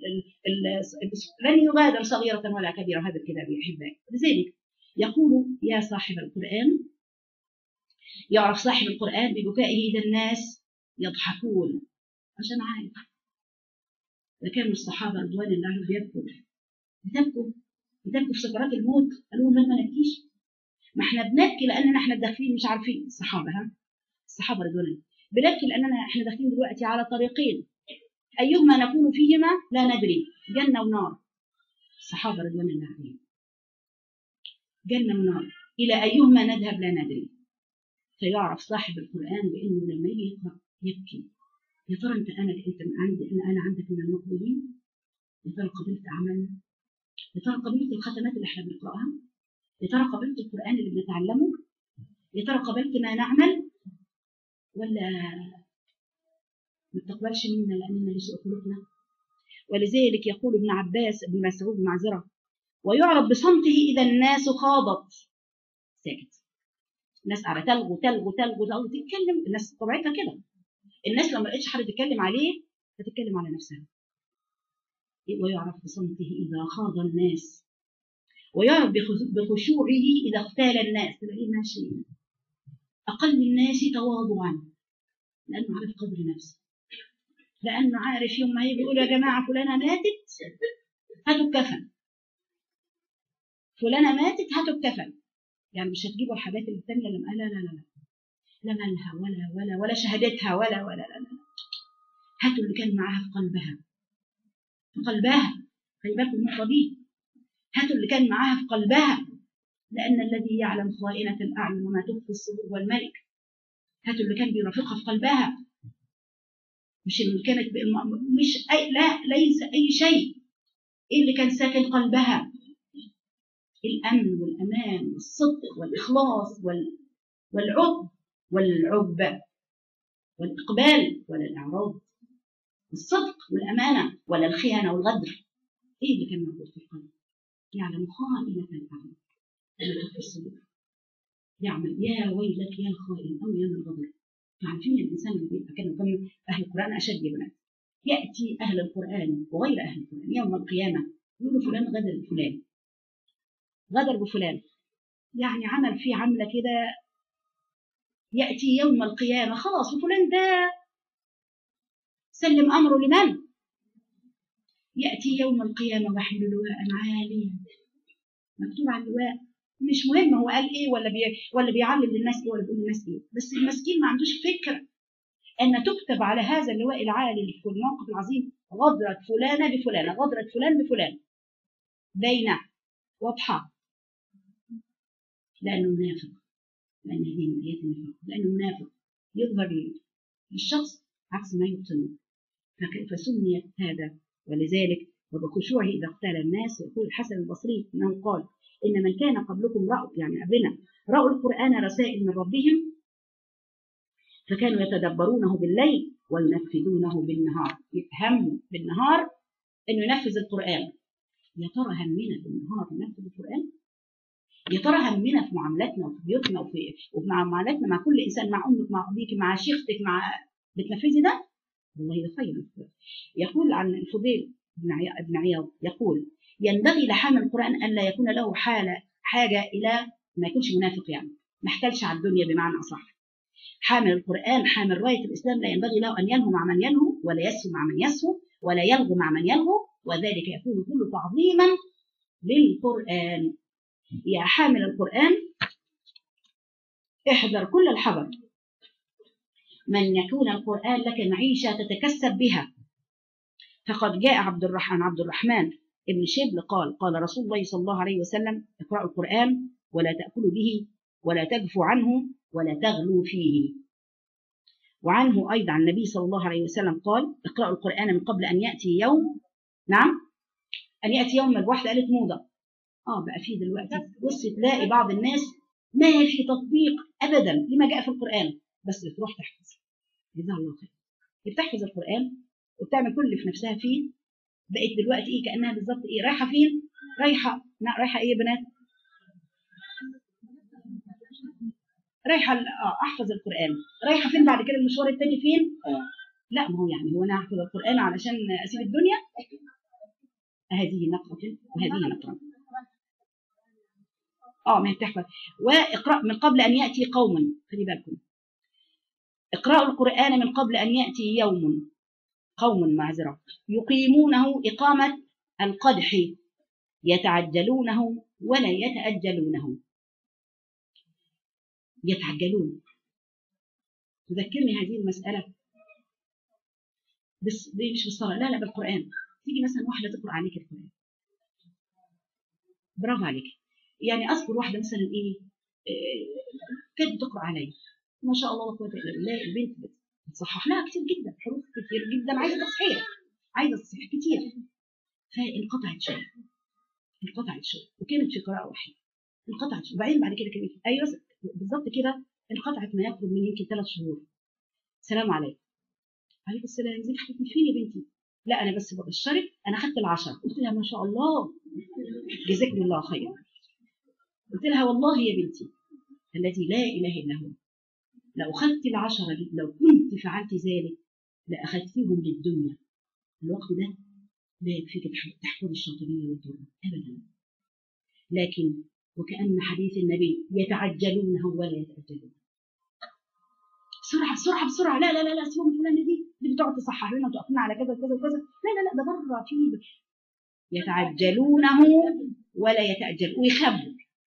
لن يغادر صغيرة ولا كبيرة هذا الكتاب يا أحبائي لذلك يقول يا صاحب القرآن يعرف صاحب القرآن ببكائه إذا الناس يضحكون عشان عارف ده كانوا الصحابة رضوان الله عنهم بيبكوا بتبكوا بتبكوا في سكرات الموت قالوا لهم ما نبكيش ما احنا بنبكي لأننا احنا داخلين مش عارفين الصحابة ها الصحابة رضوان الله بنبكي لأننا احنا داخلين دلوقتي على طريقين أيهما نكون فيهما لا ندري جنة ونار الصحابة رضوان الله عليهم جنة ونار إلى أيهما نذهب لا ندري فيعرف صاحب القرآن بأنه لما يجي يقرأ يبكي يا ترى أنت أنا أنت عندي أنا أنا عندك من المقبولين يا ترى قبلت أعمالنا يا ترى قبلت الختمات اللي احنا بنقرأها يا ترى قبلت القرآن اللي بنتعلمه يا ترى قبلت ما نعمل ولا ما بتقبلش منا لأننا لسوء خلقنا ولذلك يقول ابن عباس ابن مسعود معذرة ويعرف بصمته إذا الناس خاضت ساكت الناس قاعدة تلغو تلغو تلغو تلغو تتكلم الناس طبيعتها كده الناس لما لقيتش حد تتكلم عليه هتتكلم على نفسها ويعرف بصمته إذا خاض الناس ويعرف بخشوعه إذا اغتال الناس تلاقيه ماشي أقل الناس تواضعا لأنه عارف قدر نفسه لأنه عارف يوم ما يجي يقول يا جماعة فلانة ماتت هاتوا الكفن فلانة ماتت هاتوا الكفن يعني مش هتجيبوا الحاجات الثانية اللي لا لا لا لا لا مالها ولا ولا ولا شهادتها ولا ولا لا لا هاتوا اللي كان معاها في قلبها في قلبها خلي بالكم النقطة دي هاتوا اللي كان معاها في قلبها لأن الذي يعلم خائنة الأعين وما تخفي الصدور والملك هاتوا اللي كان بيرافقها في قلبها مش اللي كانت مش أي لا ليس أي شيء إيه اللي كان ساكن قلبها الأمن والأمان والصدق والإخلاص وال... والعب والعب والإقبال ولا الإعراض الصدق والأمانة ولا الخيانة والغدر إيه اللي كان موجود في القلب يعلم خائنة الأعين وما في الصدور يعمل يا ويلك يا خائن أو يا من غدر عارفين الإنسان اللي بيبقى كانوا كم أهل القرآن أشد يا بنات يأتي أهل القرآن وغير أهل القرآن يوم القيامة يقولوا فلان غدر بفلان غدر بفلان يعني عمل فيه عملة كده يأتي يوم القيامة خلاص وفلان ده سلم أمره لمن؟ يأتي يوم القيامة ويحمل لواء عالي مكتوب على اللواء مش مهم هو قال ايه ولا بي ولا بيعلم للناس ايه ولا بيقول للناس ايه بس المسكين ما عندوش فكره ان تكتب على هذا اللواء العالي في الموقف العظيم غدرت فلانه بفلانه غدرت فلان بفلان باينه واضحه لانه منافق لان هذه من ايات النفاق لانه منافق يظهر للشخص عكس ما يبطنه فسميت هذا ولذلك وبخشوعه اذا اقتال الناس يقول الحسن البصري انه قال إن من كان قبلكم رأوا يعني قبلنا رأوا القرآن رسائل من ربهم فكانوا يتدبرونه بالليل وينفذونه بالنهار يفهموا بالنهار إنه ينفذ القرآن يا ترى همنا بالنهار ننفذ القرآن يا ترى همنا في معاملاتنا وفي بيوتنا وفي وفي معاملاتنا مع كل انسان مع امك مع ابيك مع شيختك مع بتنفذي ده؟ والله ده خير يقول عن الفضيل بن عياض يقول ينبغي لحامل القرآن أن لا يكون له حالة حاجة إلى ما يكونش منافق يعني ما احتلش على الدنيا بمعنى أصح حامل القرآن حامل راية الإسلام لا ينبغي له أن ينهو مع من ينهو ولا يسهو مع من يسهو ولا يلغو مع من يلغو وذلك يكون كله تعظيما للقرآن يا حامل القرآن احذر كل الحذر من يكون القرآن لك معيشة تتكسب بها فقد جاء عبد الرحمن عبد الرحمن ابن شبل قال قال رسول الله صلى الله عليه وسلم اقرأوا القرآن ولا تأكلوا به ولا تجفوا عنه ولا تغلوا فيه وعنه أيضا عن النبي صلى الله عليه وسلم قال اقرأوا القرآن من قبل أن يأتي يوم نعم أن يأتي يوم الواحدة قالت موضة اه بقى في دلوقتي بص تلاقي بعض الناس ماشي تطبيق أبدا لما جاء في القرآن بس بتروح تحفظ جزاها الله خير بتحفظ القرآن وبتعمل كل اللي في نفسها فيه بقت دلوقتي ايه كانها بالظبط ايه رايحه فين رايحه لا رايحه ايه يا بنات رايحه اه احفظ القران رايحه فين بعد كده المشوار التاني فين لا ما هو يعني هو انا احفظ القران علشان اسيب الدنيا هذه نقطه وهذه نقطه اه ما هي بتحفظ واقرا من قبل ان ياتي قوم خلي بالكم اقرأوا القرآن من قبل أن يأتي يوم قوم معذرة يقيمونه إقامة القدح يتعجلونه ولا يتأجلونه يتعجلون تذكرني هذه المسألة بس مش بالصلاة لا لا بالقرآن تيجي مثلا واحدة تقرأ عليك القرآن برافو عليك يعني أذكر واحدة مثلا إيه, إيه كانت تقرأ علي ما شاء الله لا قوة إلا بالله البنت تصحح لها كتير جدا حروف كتير جدا عايزه تصحيح عايزه تصحيح كتير فانقطعت شويه انقطعت شويه وكانت في قراءه واحده انقطعت شويه وبعدين بعد كده كانت ايوه بالظبط كده انقطعت ما يقرب من يمكن ثلاث شهور سلام عليكم عليكم السلام ازيك حبيبتي فين يا بنتي لا انا بس ببشرك انا خدت العشرة قلت لها ما شاء الله جزاك الله خيرا قلت لها والله يا بنتي التي لا اله الا هو لو خدت العشرة دي لو كنت فعلت ذلك لاخذتهم للدنيا الوقت ده لا يكفيك تحفظ الشاطبيه والدره ابدا لكن وكأن حديث النبي يتعجلونه ولا يتأجلون بسرعة بسرعة بسرعة لا لا لا لا سيبوا من فلانة دي اللي بتقعد تصحح لنا وتقف لنا على كذا وكذا وكذا لا لا لا ده بره في يتعجلونه ولا يتأجل ويخبوا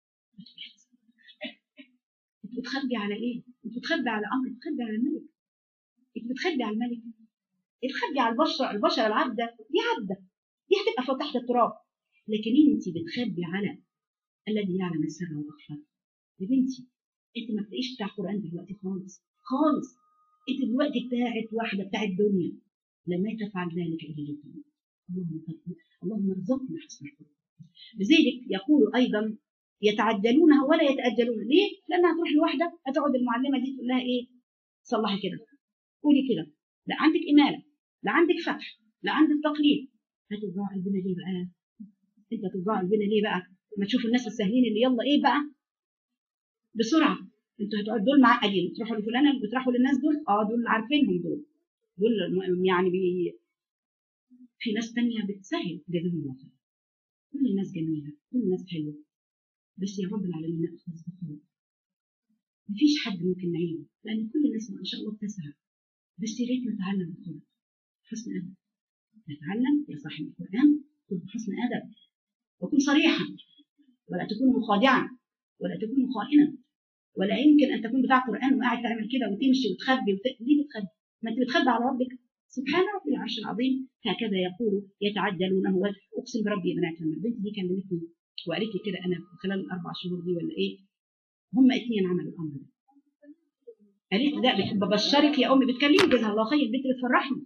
انت بتخبي على ايه؟ انت بتخبي على امر بتخبي على الملك انت بتخبي على الملك بتخبي على البشر البشر العبده دي عبده دي هتبقى تحت التراب لكن انت بتخبي على الذي يعلم السر واخفى يا بنتي انت ما بتلاقيش بتاع قران دلوقتي خالص خالص انت دلوقتي بتاعت واحده بتاع الدنيا لما تفعل ذلك الا للدنيا اللهم اللهم ارزقنا حسن الخلق لذلك يقول ايضا يتعجلونها ولا يتاجلون ليه؟ لانها تروح لوحده هتقعد المعلمه دي تقول لها ايه؟ صلحي كده قولي كده لا عندك اماله لا عندك فتح لا عندك تقليد هتوجع قلبنا ليه بقى؟ انت هتوجع قلبنا ليه بقى؟ ما تشوف الناس السهلين اللي يلا ايه بقى؟ بسرعه انتوا هتقعدوا دول معقدين تروحوا لفلانه بتروحوا للناس دول اه دول عارفينهم دول دول يعني بي في ناس تانية بتسهل جزاهم الله خير كل الناس جميلة كل الناس حلوة بس يا رب العالمين نأخذ بخلق مفيش حد ممكن نعيبه لأن كل الناس ما شاء الله بتسعى بس يا ريت نتعلم الخلق حسن أدب نتعلم يا صاحب القرآن كن بحسن أدب وكن صريحا ولا تكون مخادعا ولا تكون خائنا ولا يمكن ان تكون بتاع قران وقاعد تعمل كده وتمشي وتخبي وت... ليه بتخبي؟ ما انت بتخبي على ربك سبحان ربي العرش العظيم هكذا يقول يتعجلونه اقسم بربي يا بنات لما البنت دي كلمتني وقالت لي كده انا خلال الاربع شهور دي ولا ايه هم اثنين عملوا الامر ده قالت لي لا ببشرك يا امي بتكلمي جزاها الله خير البنت بتفرحني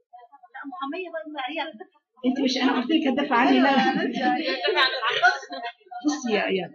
انت مش انا قلت لك هتدافع عني لا بصي يا يا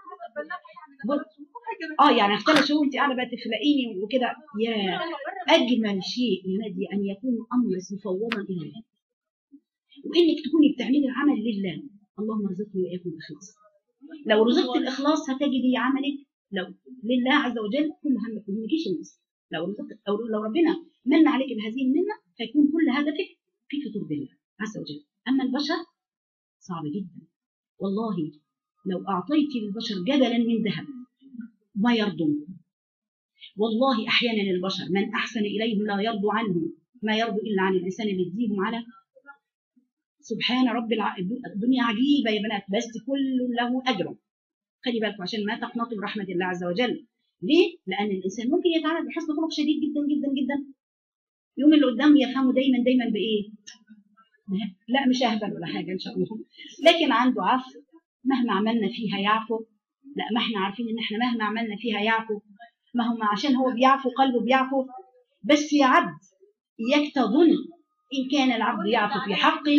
اه يعني اختار شو انت قاعده بقى تخلقيني وكده يا اجمل شيء يا نادي ان يكون امر مفوضا الى الله وانك تكوني بتعملي العمل لله اللهم ارزقني واياكم الاخلاص لو رزقت الاخلاص هتجدي عملك لو لله عز وجل كل همك ما يجيش الناس لو رزقت او لو ربنا من عليك بهذه المنه هيكون كل هدفك كيف ترضي الله عز وجل اما البشر صعب جدا والله لو اعطيت للبشر جبلا من ذهب ما يرضون والله احيانا البشر من احسن اليهم لا يرضوا عنه ما يرضوا الا عن الانسان اللي يديهم على سبحان رب الع... الدنيا عجيبه يا بنات بس كل له اجر خلي بالكم عشان ما تقنطوا برحمه الله عز وجل ليه؟ لان الانسان ممكن يتعرض لحسن خلق شديد جدا جدا جدا يوم اللي قدام يفهمه دايما دايما بايه؟ لا مش اهبل ولا حاجه ان شاء الله لكن عنده عفو مهما عملنا فيها يعفو لا ما احنا عارفين ان احنا مهما عملنا فيها يعفو ما هم عشان هو بيعفو قلبه بيعفو بس يا عبد اياك تظن ان كان العبد يعفو في حقه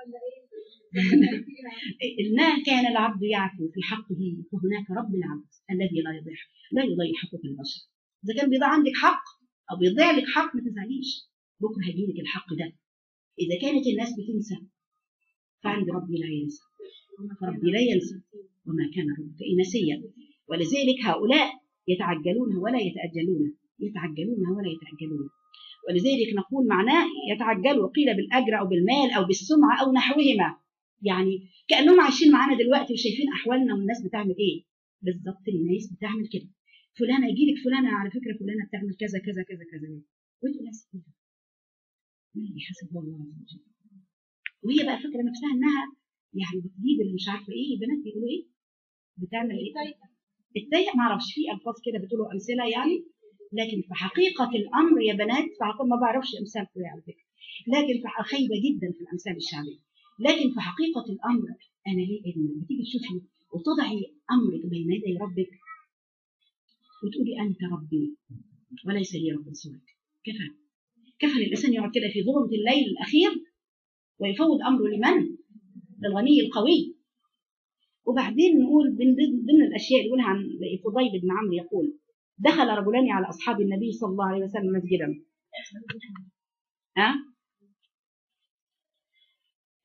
ما كان العبد يعفو في حقه فهناك رب العبد الذي لا يضيع لا يضيع حقوق البشر اذا كان بيضيع عندك حق او بيضيع لك حق ما تزعليش بكره هيجيلك الحق ده اذا كانت الناس بتنسى فعند ربي لا ينسى فربي لا ينسى وما كان ربك نسيا ولذلك هؤلاء يتعجلونها ولا يتأجلون يتعجلونها ولا يتأجلون ولذلك نقول معناه يتعجلوا قيل بالأجر أو بالمال أو بالسمعة أو نحوهما يعني كأنهم عايشين معانا دلوقتي وشايفين أحوالنا والناس بتعمل إيه بالظبط الناس بتعمل كده فلانة يجي لك فلانة على فكرة فلانة بتعمل كذا كذا كذا كذا وانتوا ناس كده ما اللي حسب الله عز وجل وهي بقى فاكرة نفسها إنها يعني بتجيب اللي مش عارفة إيه بنات بيقولوا إيه بتعمل إيه التايه ما اعرفش في الفاظ كده بتقولوا امثله يعني لكن في حقيقه الامر يا بنات في حقيقة ما بعرفش امثال على فكره لكن في خايبه جدا في الامثال الشعبيه لكن في حقيقه الامر انا ليه لما بتيجي تشوفي وتضعي امرك بين يدي ربك وتقولي انت ربي وليس لي رب سواك كفى كفى الانسان يقعد كده في ظلمه الليل الاخير ويفوض امره لمن؟ للغني القوي وبعدين نقول من ضمن الاشياء اللي يقولها عن فضيل بن عمرو يقول دخل رجلان على اصحاب النبي صلى الله عليه وسلم مسجدا ها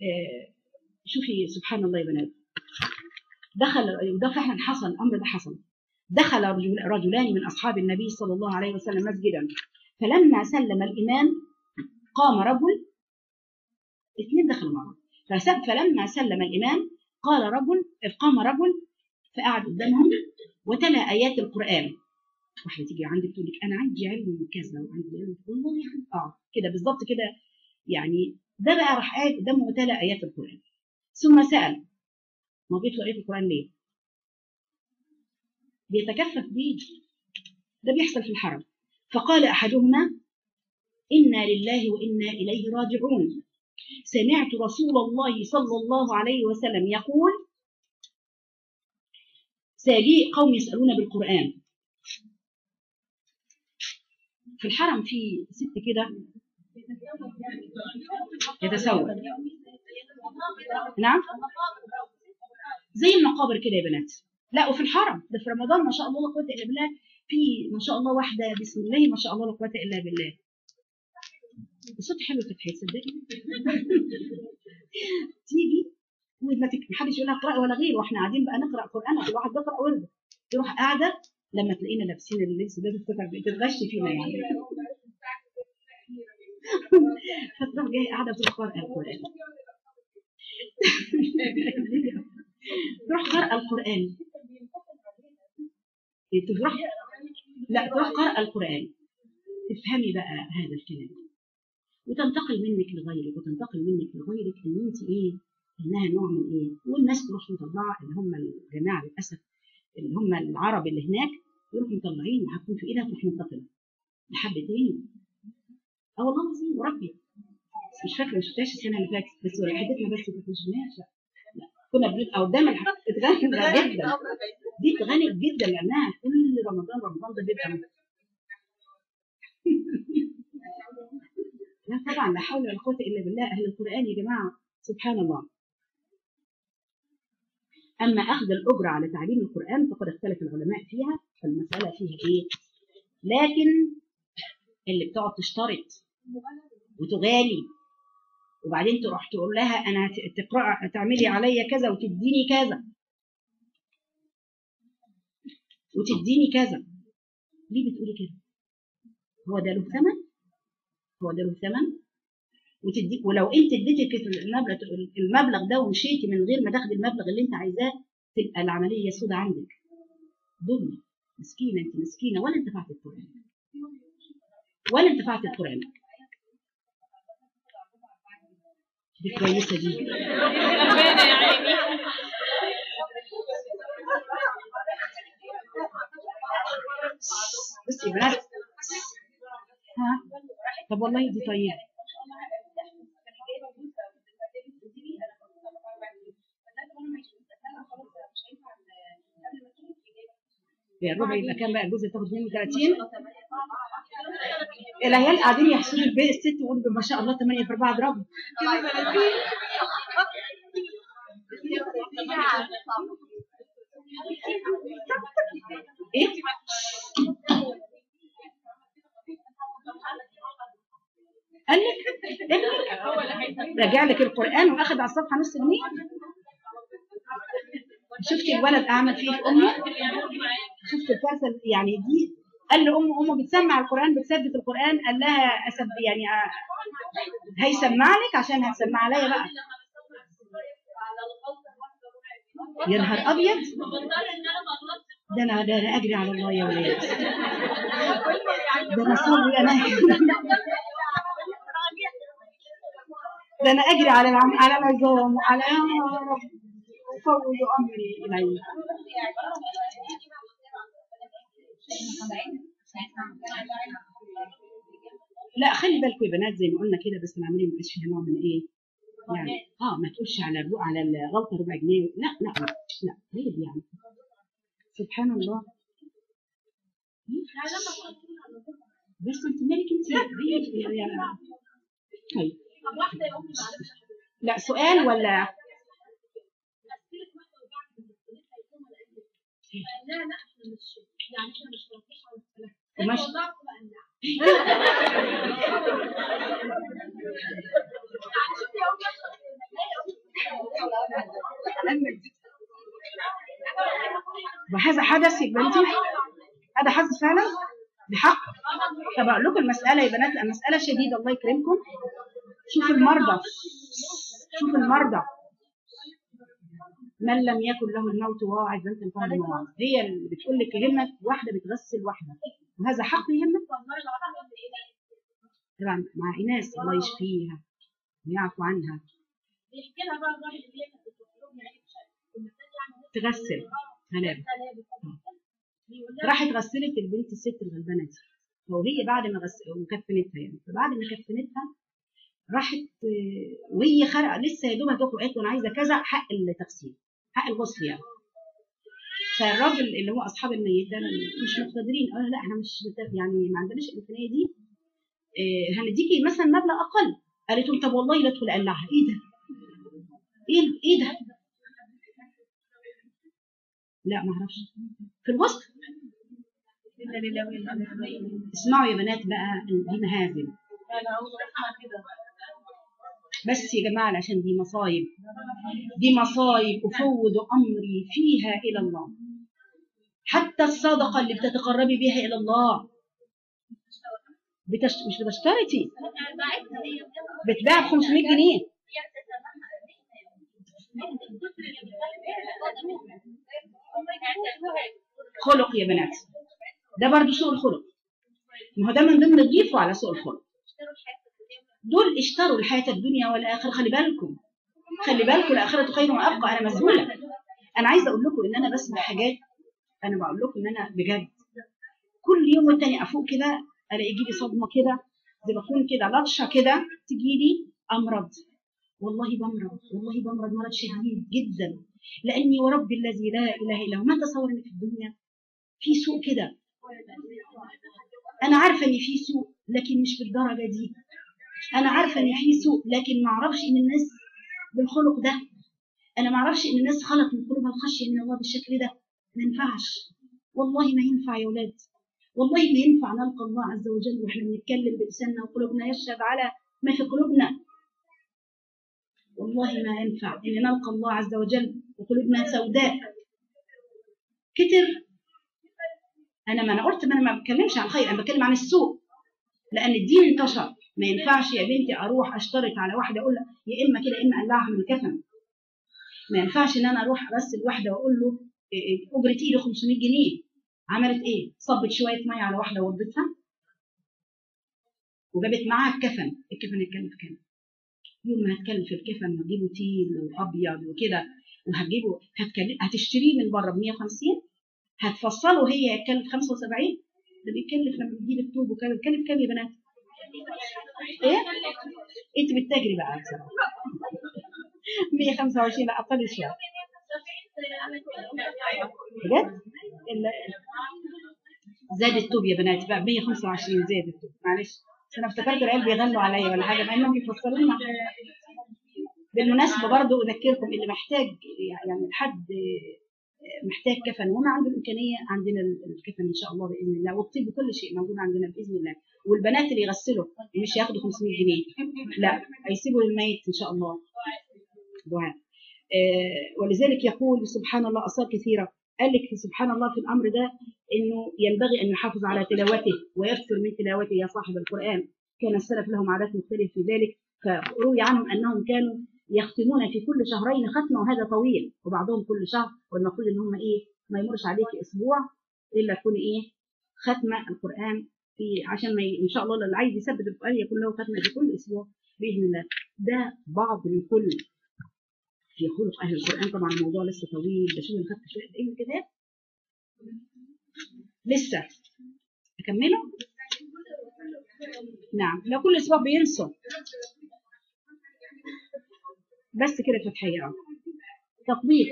آه، شوفي سبحان الله يا بنات دخل وده فعلا حصل الامر ده حصل دخل رجل رجلان من اصحاب النبي صلى الله عليه وسلم مسجدا فلما سلم الامام قام رجل اثنين دخلوا مع بعض فس- فلما سلم الامام قال رجل قام رجل فقعد قدامهم وتلا ايات القران واحده تيجي عندك تقول لك انا عندي علم كذا وعندي علم والله يعني اه كده بالظبط كده يعني ده بقى راح قاعد قدامه وتلا ايات القران ثم سال ما بيتلو ايات القران ليه؟ بيتكفف بيه ده بيحصل في الحرم فقال احدهما انا لله وانا اليه راجعون سمعت رسول الله صلى الله عليه وسلم يقول سيجيء قوم يسالون بالقران في الحرم في ست كده يتسوق نعم زي المقابر كده يا بنات لا وفي الحرم ده في رمضان ما شاء الله لا قوه الا بالله في ما شاء الله واحده بسم الله ما شاء الله لا قوه الا بالله الصوت حلو فتحي تصدقي تيجي وما تك- محدش يقول لها اقرأي ولا غير واحنا قاعدين بقى نقرا قران كل واحد بيقرا ورد تروح قاعده لما تلاقينا لابسين اللبس ده تفتكر تتغش فينا يعني فتروح جايه قاعده بتروح قارئه القران تروح قارئه القران تروح لا تروح قارئه القران تفهمي بقى هذا الكلام وتنتقل منك لغيرك وتنتقل منك لغيرك ان انت ايه انها نوع من ايه والناس تروح مطلعه اللي هم الجماعه للاسف اللي هم العرب اللي هناك يروحوا مطلعين وحاطين في ايدها تروح منتقله لحد تاني اه والله العظيم وربي بس مش فاكره مش شفتهاش السنه اللي فاتت بس حدتنا بس كانت مش لا لا كنا بنبقى قدام الحق اتغنى جدا دي اتغنت جدا لانها كل رمضان رمضان ده بيبقى لا طبعا لا حول ولا قوه الا بالله اهل القران يا جماعه سبحان الله اما اخذ الاجره على تعليم القران فقد اختلف العلماء فيها فالمساله فيها ايه لكن اللي بتقعد تشترط وتغالي وبعدين تروح تقول لها انا هت- تقرا تعملي عليا كذا وتديني كذا وتديني كذا ليه بتقولي كده هو ده له ثمن هو ده له ثمن وتدي ولو انت اديتك المبلغ المبلغ ده ومشيتي من غير ما تاخدي المبلغ اللي انت عايزاه تبقى العمليه سودة عندك دنيا مسكينه انت مسكينه ولا انتفعت القران ولا انتفعت القران دي كويسه دي ربنا يا عيني بس يا بنات ها طب والله دي طيبه يا الربع يبقى كام بقى الجزء تاخد 32 العيال قاعدين يحسبوا الباقي الست يقولوا ما شاء الله 8 في 4 ضرب ايه قال لك رجع لك القران واخد على الصفحه نص جنيه شفتي الولد اعمل فيه في امي شفت الكارثه يعني دي قال له امه امه بتسمع القران بتثبت القران قال لها أسب يعني آه، هيسمع لك عشان هتسمع عليا بقى يا نهار ابيض ده انا ده انا اجري على الله يا ولاد ده انا صلي انا ده انا اجري على العم على العظام وعلى يا رب افوض امري اليك لا خلي بالكم يا بنات زي ما قلنا كده بس العمليه ما يبقاش فيها نوع من ايه يعني اه ما تقولش على الرو- على الغلطه ربع جنيه لا لا لا لا عيب يعني سبحان الله بس انت مالك انت عيب يعني طيب لا سؤال ولا لا لا احنا مش يعني احنا مش مركزين على الكلام ومش والله بقى لا يعني شوفي يا أمي، هذا حدث يا بنتي هذا حدث فعلا بحق طب اقول لكم المساله يا بنات المساله شديده الله يكرمكم شوف المرضى شوف المرضى من لم يكن له الموت واعظ بنت الفرد المواعظ هي اللي بتقول لك يهمك واحده بتغسل واحده وهذا حق يهمك طبعا مع ايناس الله يشفيها ويعفو عنها بيحكي لها بقى الراجل اللي هي كانت بتطلب يعني مش عارف المثال يعني تغسل هنام ثلاثة بيقول لها راحت غسلت البنت الست الغلبانه دي وهي بعد ما غسل وكفنتها يعني فبعد ما كفنتها راحت آه، وهي خارقه لسه يا دوب هتخرج قالت له انا عايزه كذا حق التغسيل حق الغسل يعني فالراجل اللي هو اصحاب الميت ده مش مقتدرين قالوا لا احنا مش مت- يعني ما عندناش الامكانيه دي آه، هنديكي مثلا مبلغ اقل قالت له طب والله لا ادخل قلعها ايه ده؟ ايه ايه ده؟ لا ما اعرفش في الوسط اسمعوا يا بنات بقى دي مهازل بس يا جماعه عشان دي مصايب دي مصايب افوض امري فيها الى الله حتى الصدقه اللي بتتقربي بها الى الله بتشت... مش بتشترطي بتباع ب 500 جنيه خلق يا بنات ده برضو سوء الخلق ما هو ده من ضمن تضيفه على سوء الخلق دول اشتروا الحياة الدنيا والآخرة خلي بالكم خلي بالكم الآخرة خير وأبقى أنا مسؤولة أنا عايزة أقول لكم إن أنا بسمع حاجات أنا بقول لكم إن أنا بجد كل يوم والتاني أفوق كده ألاقي يجي لي صدمة كده زي بكون كده لطشة كده تجي لي أمرض والله بمرض والله بمرض مرض شديد جدا لأني ورب الذي لا إله إلا هو ما تصور إن في الدنيا في سوء كده أنا عارفة إن في سوء لكن مش بالدرجة دي انا عارفه ان في سوء لكن ما اعرفش ان الناس بالخلق ده انا ما اعرفش ان الناس خلق من قلوبها الخشيه من الله بالشكل ده ما ينفعش والله ما ينفع يا ولاد والله ما ينفع نلقى الله عز وجل واحنا بنتكلم بلساننا وقلوبنا يشهد على ما في قلوبنا والله ما ينفع ان نلقى الله عز وجل وقلوبنا سوداء كتر انا ما انا قلت ما انا ما بتكلمش عن خير انا بتكلم عن السوء لان الدين انتشر ما ينفعش يا بنتي اروح اشترط على واحده اقول لها يا اما كده يا اما اقلعها من الكفن ما ينفعش ان انا اروح ارسل واحده واقول له إيه إيه اجره ايدي 500 جنيه عملت ايه؟ صبت شويه ميه على واحده وودتها وجابت معاها الكفن الكفن يتكلف كام؟ يوم ما هتكلف الكفن وتجيبه تيل وابيض وكده وهتجيبه هتكلف هتشتريه من بره ب 150 هتفصله هي يتكلف 75 ده بيكلف لما بتجيب الطوب وكده بيكلف كام يا بنات؟ ايه؟ انت بتتاجري بقى بصراحه 125 لا اقل شويه بجد؟ ال- زاد الطوب يا بنات بقى 125 زاد الطوب معلش بس انا افتكرت العيال بيغنوا عليا ولا حاجه مع انهم بيفسروا لنا بالمناسبه برضو اذكركم اللي محتاج يعني حد محتاج كفن وما عنده الامكانيه عندنا الكفن ان شاء الله باذن الله والطب كل شيء موجود عندنا باذن الله والبنات اللي يغسلوا مش ياخدوا 500 جنيه لا هيسيبوا للميت ان شاء الله دعاء آه، ولذلك يقول سبحان الله اثار كثيره قال لك سبحان الله في الامر ده انه ينبغي ان يحافظ على تلاوته ويكثر من تلاوته يا صاحب القران كان السلف لهم عادات مختلفه في ذلك فروي عنهم انهم كانوا يختمون في كل شهرين ختمه وهذا طويل وبعضهم كل شهر والمفروض ان هم ايه ما يمرش عليك اسبوع الا تكون ايه ختمه القران في عشان ما ي... ان شاء الله اللي عايز يثبت القران يكون له ختمه في كل اسبوع باذن الله ده بعض من كل في خلق اهل القران طبعا الموضوع لسه طويل ده شو خدت شويه ايه من الكتاب لسه اكمله نعم لو كل اسبوع بينسوا بس كده فتحيه اه تطبيق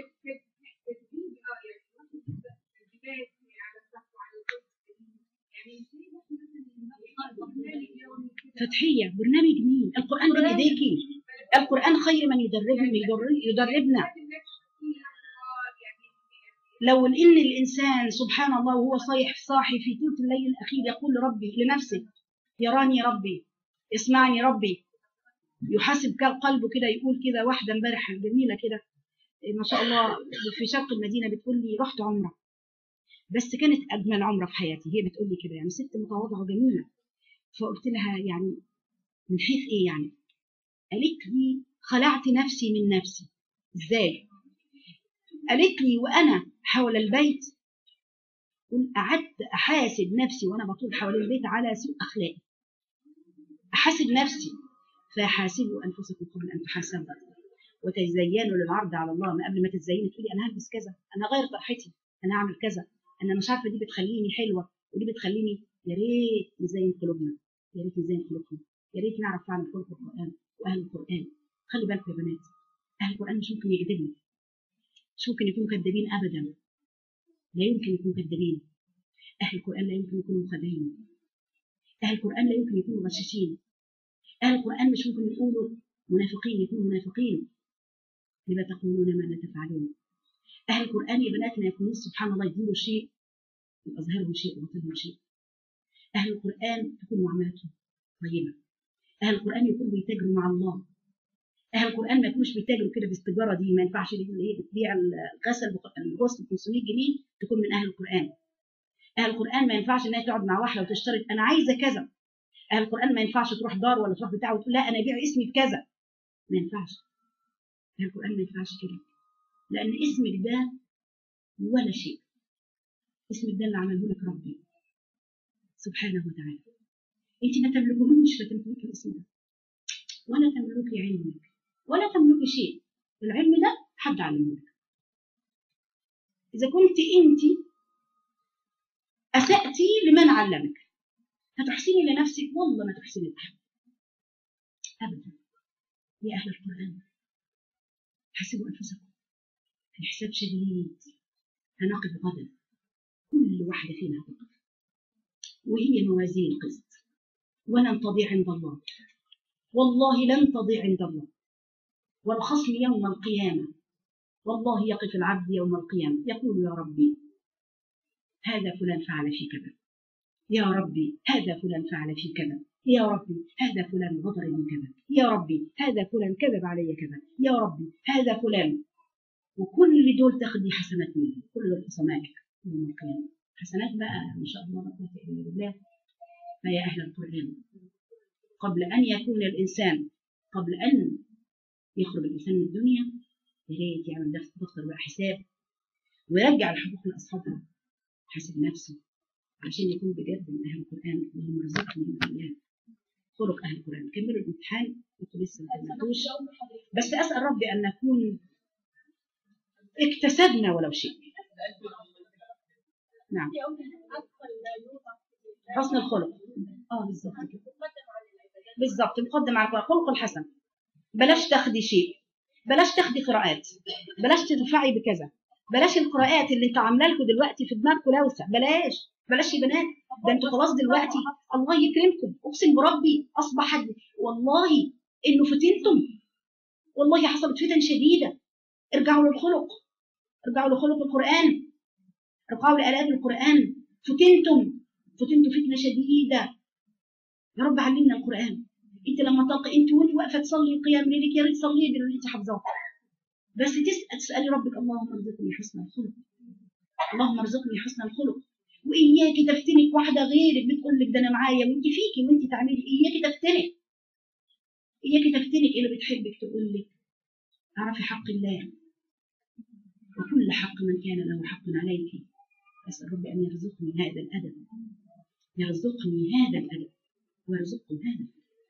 فتحيه برنامج مين القران بين ايديكي القران خير من يدربنا يدربنا لو ان الانسان سبحان الله وهو صايح صاحي في ثلث الليل الاخير يقول لربي لنفسه يراني ربي يسمعني ربي يحاسب قلبه كده يقول كده واحده امبارح جميله كده ما شاء الله في شرق المدينه بتقول لي رحت عمره بس كانت اجمل عمره في حياتي هي بتقول لي كده يعني ست متواضعه وجميله فقلت لها يعني من حيث ايه يعني قالت لي خلعت نفسي من نفسي ازاي قالت لي وانا حول البيت قعدت احاسب نفسي وانا بطول حول البيت على سوء اخلاقي احاسب نفسي فحاسبوا انفسكم قبل ان تحاسبوا وتزينوا للعرض على الله ما قبل ما تتزيني تقولي انا هلبس كذا انا غير طرحتي انا هعمل كذا انا مش عارفه دي بتخليني حلوه ودي بتخليني يا ريت نزين قلوبنا يا ريت نزين قلوبنا يا ريت نعرف فعلا خلق القران واهل القران خلي بالكم يا بنات اهل القران مش ممكن يكذبوا مش ممكن يكونوا كذابين ابدا لا يمكن يكونوا كذابين اهل القران لا يمكن يكونوا خداعين اهل القران لا يمكن يكونوا غشاشين اهل القران مش ممكن يقولوا منافقين يكونوا منافقين لما تقولون ما لا تفعلون أهل القرآن يا بنات ما يكونون سبحان الله يقولوا شيء يبقى ظاهرهم شيء وباطنهم شيء أهل القرآن تكون معاملتهم طيبة أهل القرآن يكونوا بيتاجروا مع الله أهل القرآن ما يكونوش بيتاجروا كده بالتجارة دي ما ينفعش اللي هي بتبيع الغسل الغسل ب 500 جنيه تكون من أهل القرآن أهل القرآن ما ينفعش إنها تقعد مع واحدة وتشترط أنا عايزة كذا أهل القرآن ما ينفعش تروح دار ولا تروح بتاع وتقول لا أنا أبيع اسمي بكذا ما ينفعش أهل القرآن ما ينفعش كده لأن اسمك ده ولا شيء اسمك ده اللي عمله لك ربي سبحانه وتعالى انت ما تملكهوش فتملكي الاسم ده ولا تملكي علمك ولا تملكي شيء العلم ده حد علمه لك اذا كنت انت اساتي لمن علمك هتحسني لنفسك والله ما تحسني لاحد ابدا يا اهل القران حسبوا انفسكم في حساب شديد هنقف غدا كل واحدة فينا هتقف وهي موازين قسط ولن تضيع عند الله والله لن تضيع عند الله والخصم يوم القيامة والله يقف العبد يوم القيامة يقول يا ربي هذا فلان فعل في كذا يا ربي هذا فلان فعل في كذا يا ربي هذا فلان غدر كذا يا ربي هذا فلان كذب علي كذا يا ربي هذا فلان وكل دول تاخدي حسنات منهم كل دول حسناتك يوم القيامة حسنات بقى ما شاء الله لا قوة إلا بالله فيا أهل القرآن قبل أن يكون الإنسان قبل أن يخرج الإنسان من الدنيا يا ريت يعمل دفتر بقى حساب ويرجع الحقوق لأصحابها حاسب نفسه عشان يكون بجد من أهل القرآن اللهم ارزقني من إياه خلق أهل القرآن كملوا الامتحان انتوا لسه ما كملتوش بس أسأل ربي أن نكون اكتسبنا ولو شيء نعم حسن الخلق اه بالظبط كده بالظبط مقدم على الخلق الحسن بلاش تاخدي شيء بلاش تاخدي قراءات بلاش تدفعي بكذا بلاش القراءات اللي انت عامله لكم دلوقتي في دماغكم لوسع بلاش بلاش يا بنات ده انتوا خلاص دلوقتي الله يكرمكم اقسم بربي اصبح والله انه فتنتم والله حصلت فتن شديده ارجعوا للخلق ارجعوا لخلق القرآن ارجعوا لآلات القرآن فتنتم فتنتم فتنة شديدة يا رب علمنا القرآن انت لما تلقي انت وانت واقفه تصلي قيام ليلك يا ريت تصلي باللي انت حافظاه بس تسال تسالي ربك اللهم ارزقني حسن الخلق اللهم ارزقني حسن الخلق واياك تفتنك واحده غيرك بتقول لك ده انا معايا وانت فيكي وانت تعملي اياك تفتنك اياك تفتنك اللي بتحبك تقول لك اعرفي حق الله وكل حق من كان له حق عليك أسأل ربي أن يرزقني هذا الأدب يرزقني هذا الأدب ويرزقكم هذا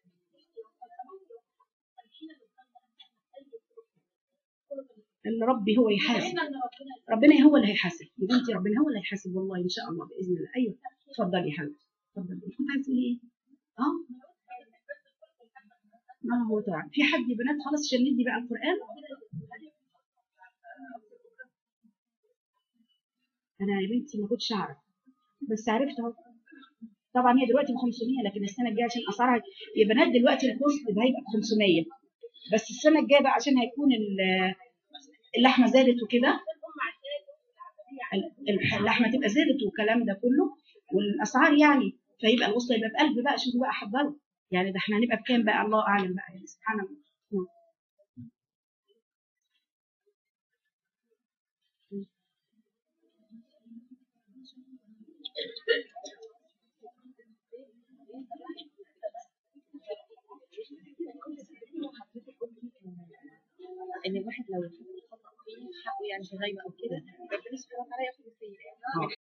ان ربي هو يحاسب ربنا هو اللي هيحاسب يا بنتي ربنا هو اللي هيحاسب والله ان شاء الله باذن الله ايوه اتفضلي يا حبيبتي اتفضلي كنت عايزه تقولي ايه؟ اه ما هو طبعا في حد يا بنات خلاص عشان ندي بقى القران انا يا بنتي ما كنتش اعرف بس عرفت اهو طبعا هي دلوقتي ب 500 لكن السنه الجايه عشان اسعارها يا بنات دلوقتي الكوست ده هيبقى ب 500 بس السنه الجايه بقى عشان هيكون اللحمه زادت وكده اللحمه تبقى زادت والكلام ده كله والاسعار يعني فيبقى الوصله يبقى ب 1000 بقى شوفوا بقى حضروا يعني ده احنا هنبقى بكام بقى الله اعلم بقى يعني سبحان الله ان الواحد لو خطا فيه حقه يعني في غيبه او كده ربنا سبحانه وتعالى ياخد السيئات آه.